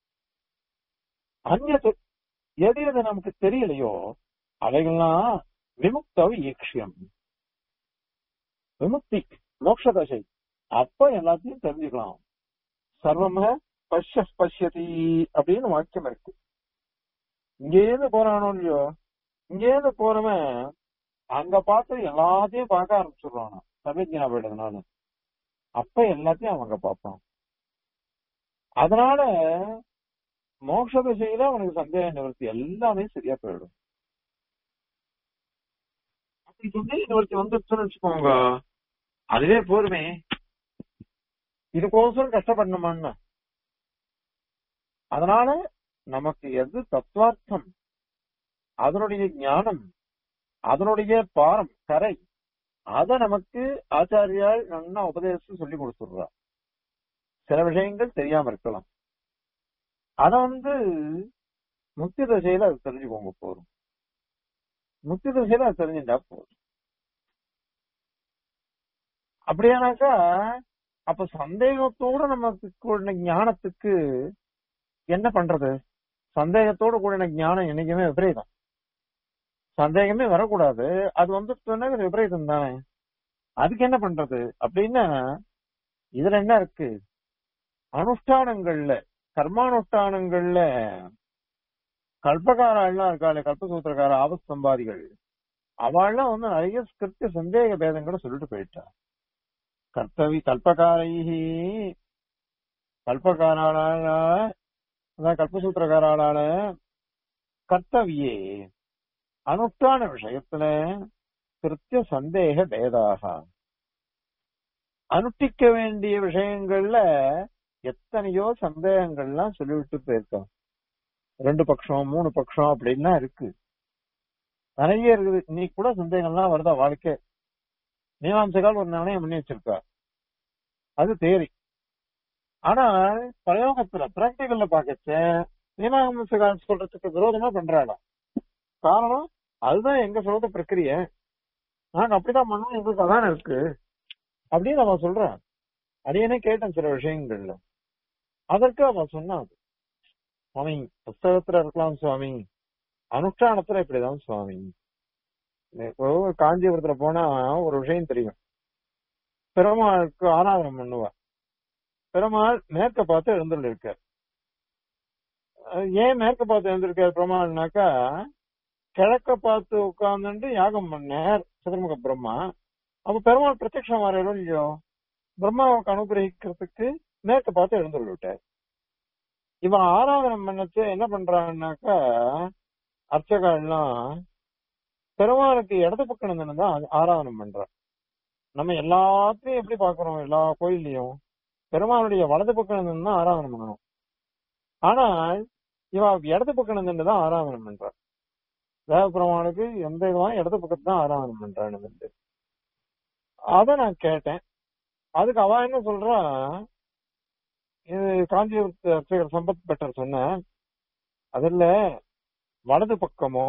அந்நது எது எது நமக்கு தெரியலையோ அவைகள்லாம் விமுக்தவ ஈக்ஷியம் விமுக்தி மோட்ச தசை அப்ப எல்லாத்தையும் தெரிஞ்சுக்கலாம் சர்வம பஷ்ய பஷ்யதி அப்படின்னு வாக்கியம் இருக்கு இங்கேருந்து போறானோ இல்லையோ இங்கேருந்து போறவன் அங்க பார்த்து எல்லாத்தையும் பார்க்க ஆரம்பிச்சிடுறான் சமீஜனா போயிடுறதுனால அப்ப எல்லாத்தையும் அவங்க பார்ப்பான் அதனால மோட்ச திசையில அவனுக்கு சந்தேக நிவர்த்தி எல்லாமே சரியா போயிடும் அப்படி சந்தேக நிவர்த்தி வந்துருச்சுன்னு வச்சுக்கோங்க அதுவே போருமே இதுக்கோசரம் கஷ்டப்படணுமான்னு அதனால நமக்கு எது தத்துவார்த்தம் அதனுடைய ஞானம் அதனுடைய பாரம் கரை அத நமக்கு ஆச்சாரியால் நல்லா உபதேசம் சொல்லி கொடுத்துடுறா சில விஷயங்கள் தெரியாம இருக்கலாம் அத வந்து முக்தி தசையில அது தெரிஞ்சுக்கோங்க போதும் முக்தி தசையில அது தெரிஞ்சுட்டா போதும் அப்படியானாக்கா அப்ப சந்தேகத்தோட நமக்கு கூடின ஞானத்துக்கு என்ன பண்றது சந்தேகத்தோட கூடின ஞானம் என்னைக்குமே விபரீதம் சந்தேகமே வரக்கூடாது அது வந்து அது விபரீதம் தானே அதுக்கு என்ன பண்றது அப்படின்னா இதுல என்ன இருக்கு அனுஷ்டானங்கள்ல கர்மானுஷ்டானங்கள்ல கல்பகாரெல்லாம் இருக்காளே கல்பசூத்திரக்கார ஆபத் சம்பாதிகள் அவள்லாம் வந்து நிறைய ஸ்கிருத்திய சந்தேக பேதங்களை சொல்லிட்டு போயிட்டா கர்த்தவி கல்பகாரைஹி கல்பகாராளான அதான் கல்பசூத்திரக்காராளான கர்த்தவியே அனுஷ்டான விஷயத்துல கிருத்திய சந்தேக பேதாக அனுஷ்டிக்க வேண்டிய விஷயங்கள்ல எத்தனையோ சந்தேகங்கள்லாம் சொல்லிவிட்டு போயிருக்கோம் ரெண்டு பட்சம் மூணு பட்சம் அப்படின்லாம் இருக்கு நிறைய இருக்குது இன்னைக்கு கூட சந்தேகம்லாம் வருதா வாழ்க்கை மீமாம்சகால் ஒரு நாணயம் பண்ணி வச்சிருக்கா அது தேரி ஆனா பிரயோகத்துல பிராக்டிகல்ல பாக்கச்ச மீமாம்சகால் சொல்றதுக்கு விரோதமா பண்றாளா காரணம் அதுதான் எங்க சொல்ற பிரக்கிரிய நாங்க அப்படிதான் பண்ணோம் எங்களுக்கு அதான இருக்கு அப்படின்னு அவன் சொல்றான் அடியனே கேட்டேன் சில விஷயங்கள்ல அதற்கு அவன் சொன்னான் சுவாமி புஸ்தகத்துல இருக்கலாம் சுவாமி அனுஷ்டானத்துல இப்படிதான் சுவாமி இப்போ காஞ்சிபுரத்துல போனா ஒரு விஷயம் தெரியும் பெருமாளுக்கு ஆராதனை பண்ணுவா பெருமாள் மேற்க பார்த்து எழுந்துள்ள இருக்கார் ஏன் மேற்க பார்த்து எழுந்திருக்காரு பெருமாள்னாக்கா கிழக்க பார்த்து உட்கார்ந்துட்டு யாகம் பண்ணார் சதுர்முக பிரம்மா அப்ப பெருமாள் பிரத்யட்சம் வரையிலும் இல்லையோ பிரம்மாவுக்கு அனுகிரகிக்கிறதுக்கு மேற்க பார்த்து எழுந்துள்ள விட்டார் இவன் ஆராதனை பண்ணச்சு என்ன பண்றான்னாக்கா அர்ச்சகெல்லாம் பெருமாளுக்கு இடது பக்கம் தான் ஆராதனை பண்றான் நம்ம எல்லாத்தையும் எப்படி பாக்குறோம் எல்லா கோயில்லையும் பெருமாளுடைய வலது பக்கம் தான் ஆராதனை பண்ணணும் ஆனால் இவ இடது பக்கம் நின்று தான் ஆராதனம் பண்றான் தேவபெருமானுக்கு எந்த இதுவான இடது பக்கத்து தான் ஆராதனம் பண்றான்னு அத நான் கேட்டேன் அதுக்கு அவ என்ன சொல்றா இது காஞ்சிபுரத்து அர்ச்சகர் சம்பத் பெட்டர் சொன்ன அதுல வலது பக்கமோ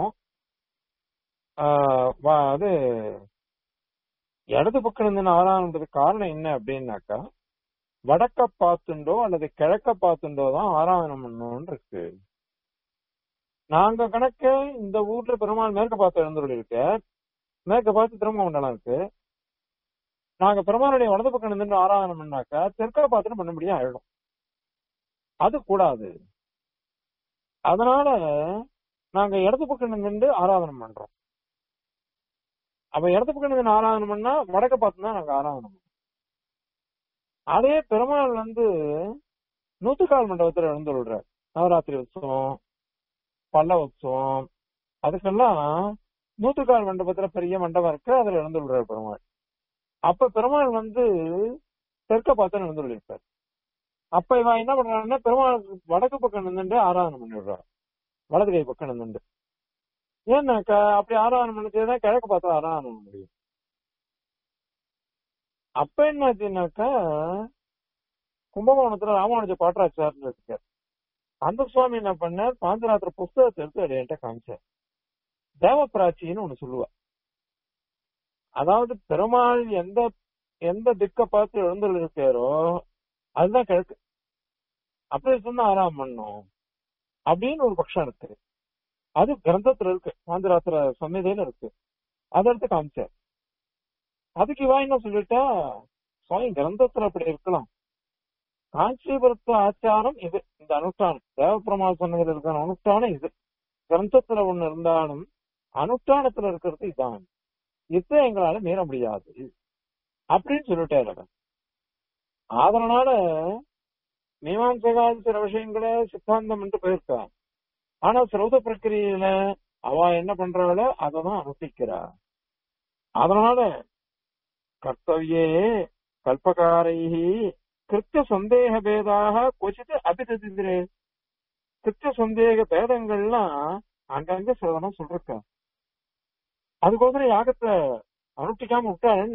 ஆஹ் வ- அது இடது பக்கம் இருந்து ஆராதனத்துக்கு காரணம் என்ன அப்படின்னாக்கா வடக்க பார்த்துண்டோ அல்லது கிழக்க பார்த்துண்டோ தான் ஆராதனம் பண்ணணும்னு இருக்கு நாங்க கணக்க இந்த ஊர்ல பெருமாள் மேற்க பார்த்து எழுந்துள்ள இருக்கு மேற்க பார்த்து திரும்ப மண்டலம் இருக்கு நாங்க பெருமாளுடைய வலது பக்கம் நின்று ஆராதனம் பண்ணாக்கா தெற்க பார்த்துட்டு பண்ண முடியும் ஆயிடும் அது கூடாது அதனால நாங்க இடது பக்கம் நின்று ஆராதனம் பண்றோம் அப்ப இடது பக்கம் நின்று ஆராதனம் பண்ணா வடக்க பார்த்து தான் நாங்க ஆராதனம் பண்றோம் அதே பெருமாள் வந்து நூத்துக்கால் மண்டபத்துல எழுந்துள்ளார் நவராத்திரி உற்சவம் பல்ல உற்சவம் அதுக்கெல்லாம் நூத்துக்கால் மண்டபத்துல பெரிய மண்டபம் இருக்கு அதுல எழுந்துள்ளார் பெருமாள் அப்ப பெருமாள் வந்து தெற்க பார்த்து எழுந்துள்ளிருப்பார் அப்ப இவன் என்ன பண்றான்னா பெருமாள் வடக்கு பக்கம் நின்றுட்டு ஆராதனை பண்ணி விடுறான் வலது கை பக்கம் நின்றுட்டு ஏன்னாக்கா அப்படி ஆராதனை பண்ணிச்சுதான் கிழக்கு பார்த்து ஆராதனை பண்ண முடியும் அப்ப என்னாச்சுன்னாக்கா கும்பகோணத்துல ராமானுஜ பாட்டராச்சார்னு இருக்கார் அந்த சுவாமி என்ன பண்ணார் பாஞ்சராத்திர புஸ்தகத்தை எடுத்து அது என்கிட்ட காமிச்சார் தேவப்பிராச்சின்னு ஒண்ணு சொல்லுவா அதாவது பெருமாள் எந்த எந்த திக்க பார்த்து எழுந்துள்ள இருக்காரோ அதுதான் கிழக்கு அப்படி சொன்னா ஆறாம் பண்ணும் அப்படின்னு ஒரு பட்சம் இருக்கு அது கிரந்தத்துல இருக்கு பாஞ்சராத்திர சம்மிதையில இருக்கு அதை எடுத்து காமிச்சார் அதுக்கு இவா என்ன சொல்லிட்டா சுவாமி கிரந்தத்துல அப்படி இருக்கலாம் காஞ்சிபுரத்து ஆச்சாரம் இது இந்த அனுஷ்டானம் தேவப்பிரமாள் சொன்னதுல இருக்கிற அனுஷ்டானம் இது கிரந்தத்துல ஒண்ணு இருந்தாலும் அனுஷ்டானத்துல இருக்கிறது இதான் இது எங்களால மீற முடியாது அப்படின்னு சொல்லிட்டாரு அவன். அதனால மீமாம்சகால் சில விஷயங்களை சித்தாந்தம் என்று போயிருக்கா ஆனா சிரௌத பிரக்கிரியில அவ என்ன பண்றாளோ அதை தான் அனுஷ்டிக்கிறா அதனால கர்த்தவியே கல்பகாரைஹி கிருத்த சந்தேக பேதாக கொச்சித்து அபிததிரே கிருத்த சந்தேக பேதங்கள்லாம் அங்கங்க சிலதனம் சொல்றா அதுக்கோசரம் யாகத்தை அனுஷ்டிக்காம விட்டா என்ன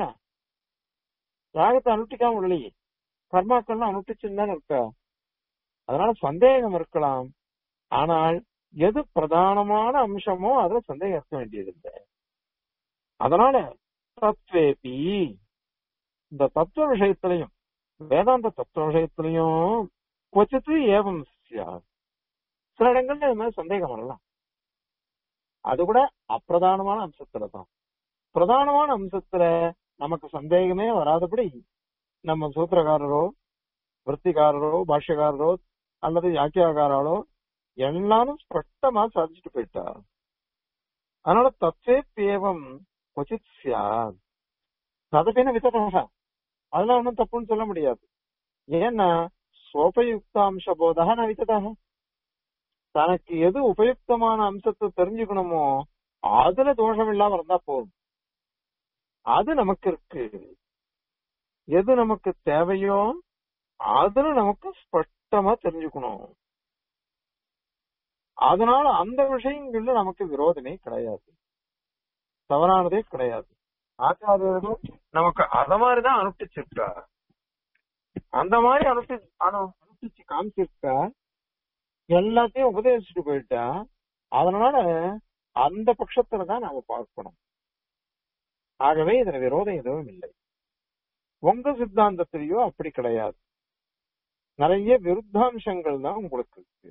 யாகத்தை அனுஷ்டிக்காம விடலையே கர்மாக்கள்லாம் அனுஷ்டிச்சுன்னு தானே இருக்கா அதனால சந்தேகம் இருக்கலாம் ஆனால் எது பிரதானமான அம்சமோ அதுல சந்தேகம் இருக்க வேண்டியதில்லை அதனால தத்வேபி இந்த தத்துவ விஷயத்திலையும் வேதாந்த தத்துவ விஷயத்திலையும் கொச்சித்து ஏவம் சியாத். சில இடங்கள்ல இது மாதிரி சந்தேகம் வரலாம் அது கூட அப்பிரதானமான அம்சத்துல தான் பிரதானமான அம்சத்துல நமக்கு சந்தேகமே வராதபடி நம்ம சூத்திரக்காரரோ விற்த்திகாரரோ பாஷ்யக்காரரோ அல்லது யாக்கியாகாரோ எல்லாரும் ஸ்பஷ்டமா சாதிச்சுட்டு போயிட்டா அதனால தத்வே தேவம் கொச்சித் சியாத் ததபின விதமாக அதெல்லாம் ஒன்றும் தப்புன்னு சொல்ல முடியாது ஏன்னா சோபயுக்தாம்ச போதா நான் வித்ததாக தனக்கு எது உபயுக்தமான அம்சத்தை தெரிஞ்சுக்கணுமோ அதுல தோஷம் இல்லாம இருந்தா போதும் அது நமக்கு இருக்கு எது நமக்கு தேவையோ அதுல நமக்கு ஸ்பஷ்டமா தெரிஞ்சுக்கணும் அதனால அந்த விஷயங்கள்ல நமக்கு விரோதமே கிடையாது தவறானதே கிடையாது ஆச்சாரியர்கள் நமக்கு அத மாதிரிதான் அனுஷ்டிச்சிருக்கா அந்த மாதிரி அனுஷ்டி அனு- அனுஷ்டிச்சு காமிச்சிருக்கா எல்லாத்தையும் உபதேசிச்சுட்டு போயிட்டா அதனால அந்த பட்சத்துல தான் நாம பார்க்கணும் ஆகவே இதுல விரோதம் எதுவும் இல்லை உங்க சித்தாந்தத்திலேயோ அப்படி கிடையாது நிறைய விருத்தாம்சங்கள் தான் உங்களுக்கு இருக்கு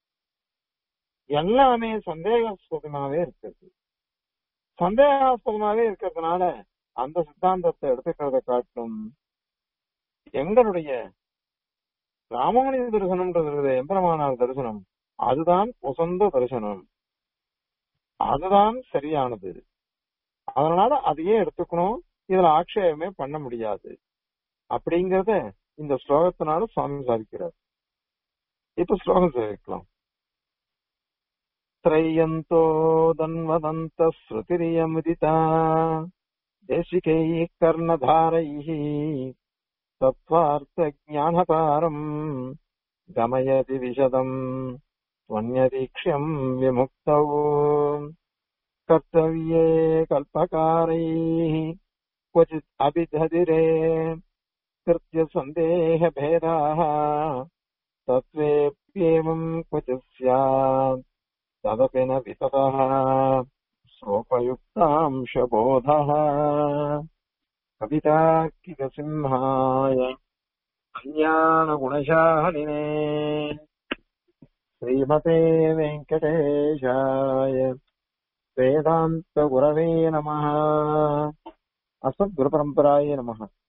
எல்லாமே சந்தேகாஸ்பதமாவே இருக்குது சந்தேகாஸ்பதமாவே இருக்கிறதுனால அந்த சித்தாந்தத்தை எடுத்துக்கிறத காட்டும் எங்களுடைய ராமானுஜ தரிசனம்ன்றது இருக்குது, எம்பெருமானார் தரிசனம் அதுதான் உசந்த தரிசனம் அதுதான் சரியானது அதனால அதையே எடுத்துக்கணும் இதுல ஆக்ஷேபமே பண்ண முடியாது அப்படிங்கறத இந்த ஸ்லோகத்தினால சுவாமி சாதிக்கிறார் இப்ப ஸ்லோகம் சேவிக்கலாம் त्रय्यन्तो दन्वदन्त श्रुतिरियमुदिता देशिकैः कर्णधारैः तत्त्वार्थज्ञानपारम् गमयति विशदम् त्वन्यदीक्ष्यम् विमुक्तौ कर्तव्ये कल्पकारैः क्वचित् अभिधदिरे कृत्यसन्देहभेदाः तत्त्वेऽप्येवम् क्वचित् स्यात् तदपि न विततः सोपयुक्तांशबोधः कवितार्किकसिंहाय कल्याणगुणशालिने श्रीमते वेङ्कटेशाय वेदान्तगुरवे नमः अस्मद्गुरुपरम्पराय नमः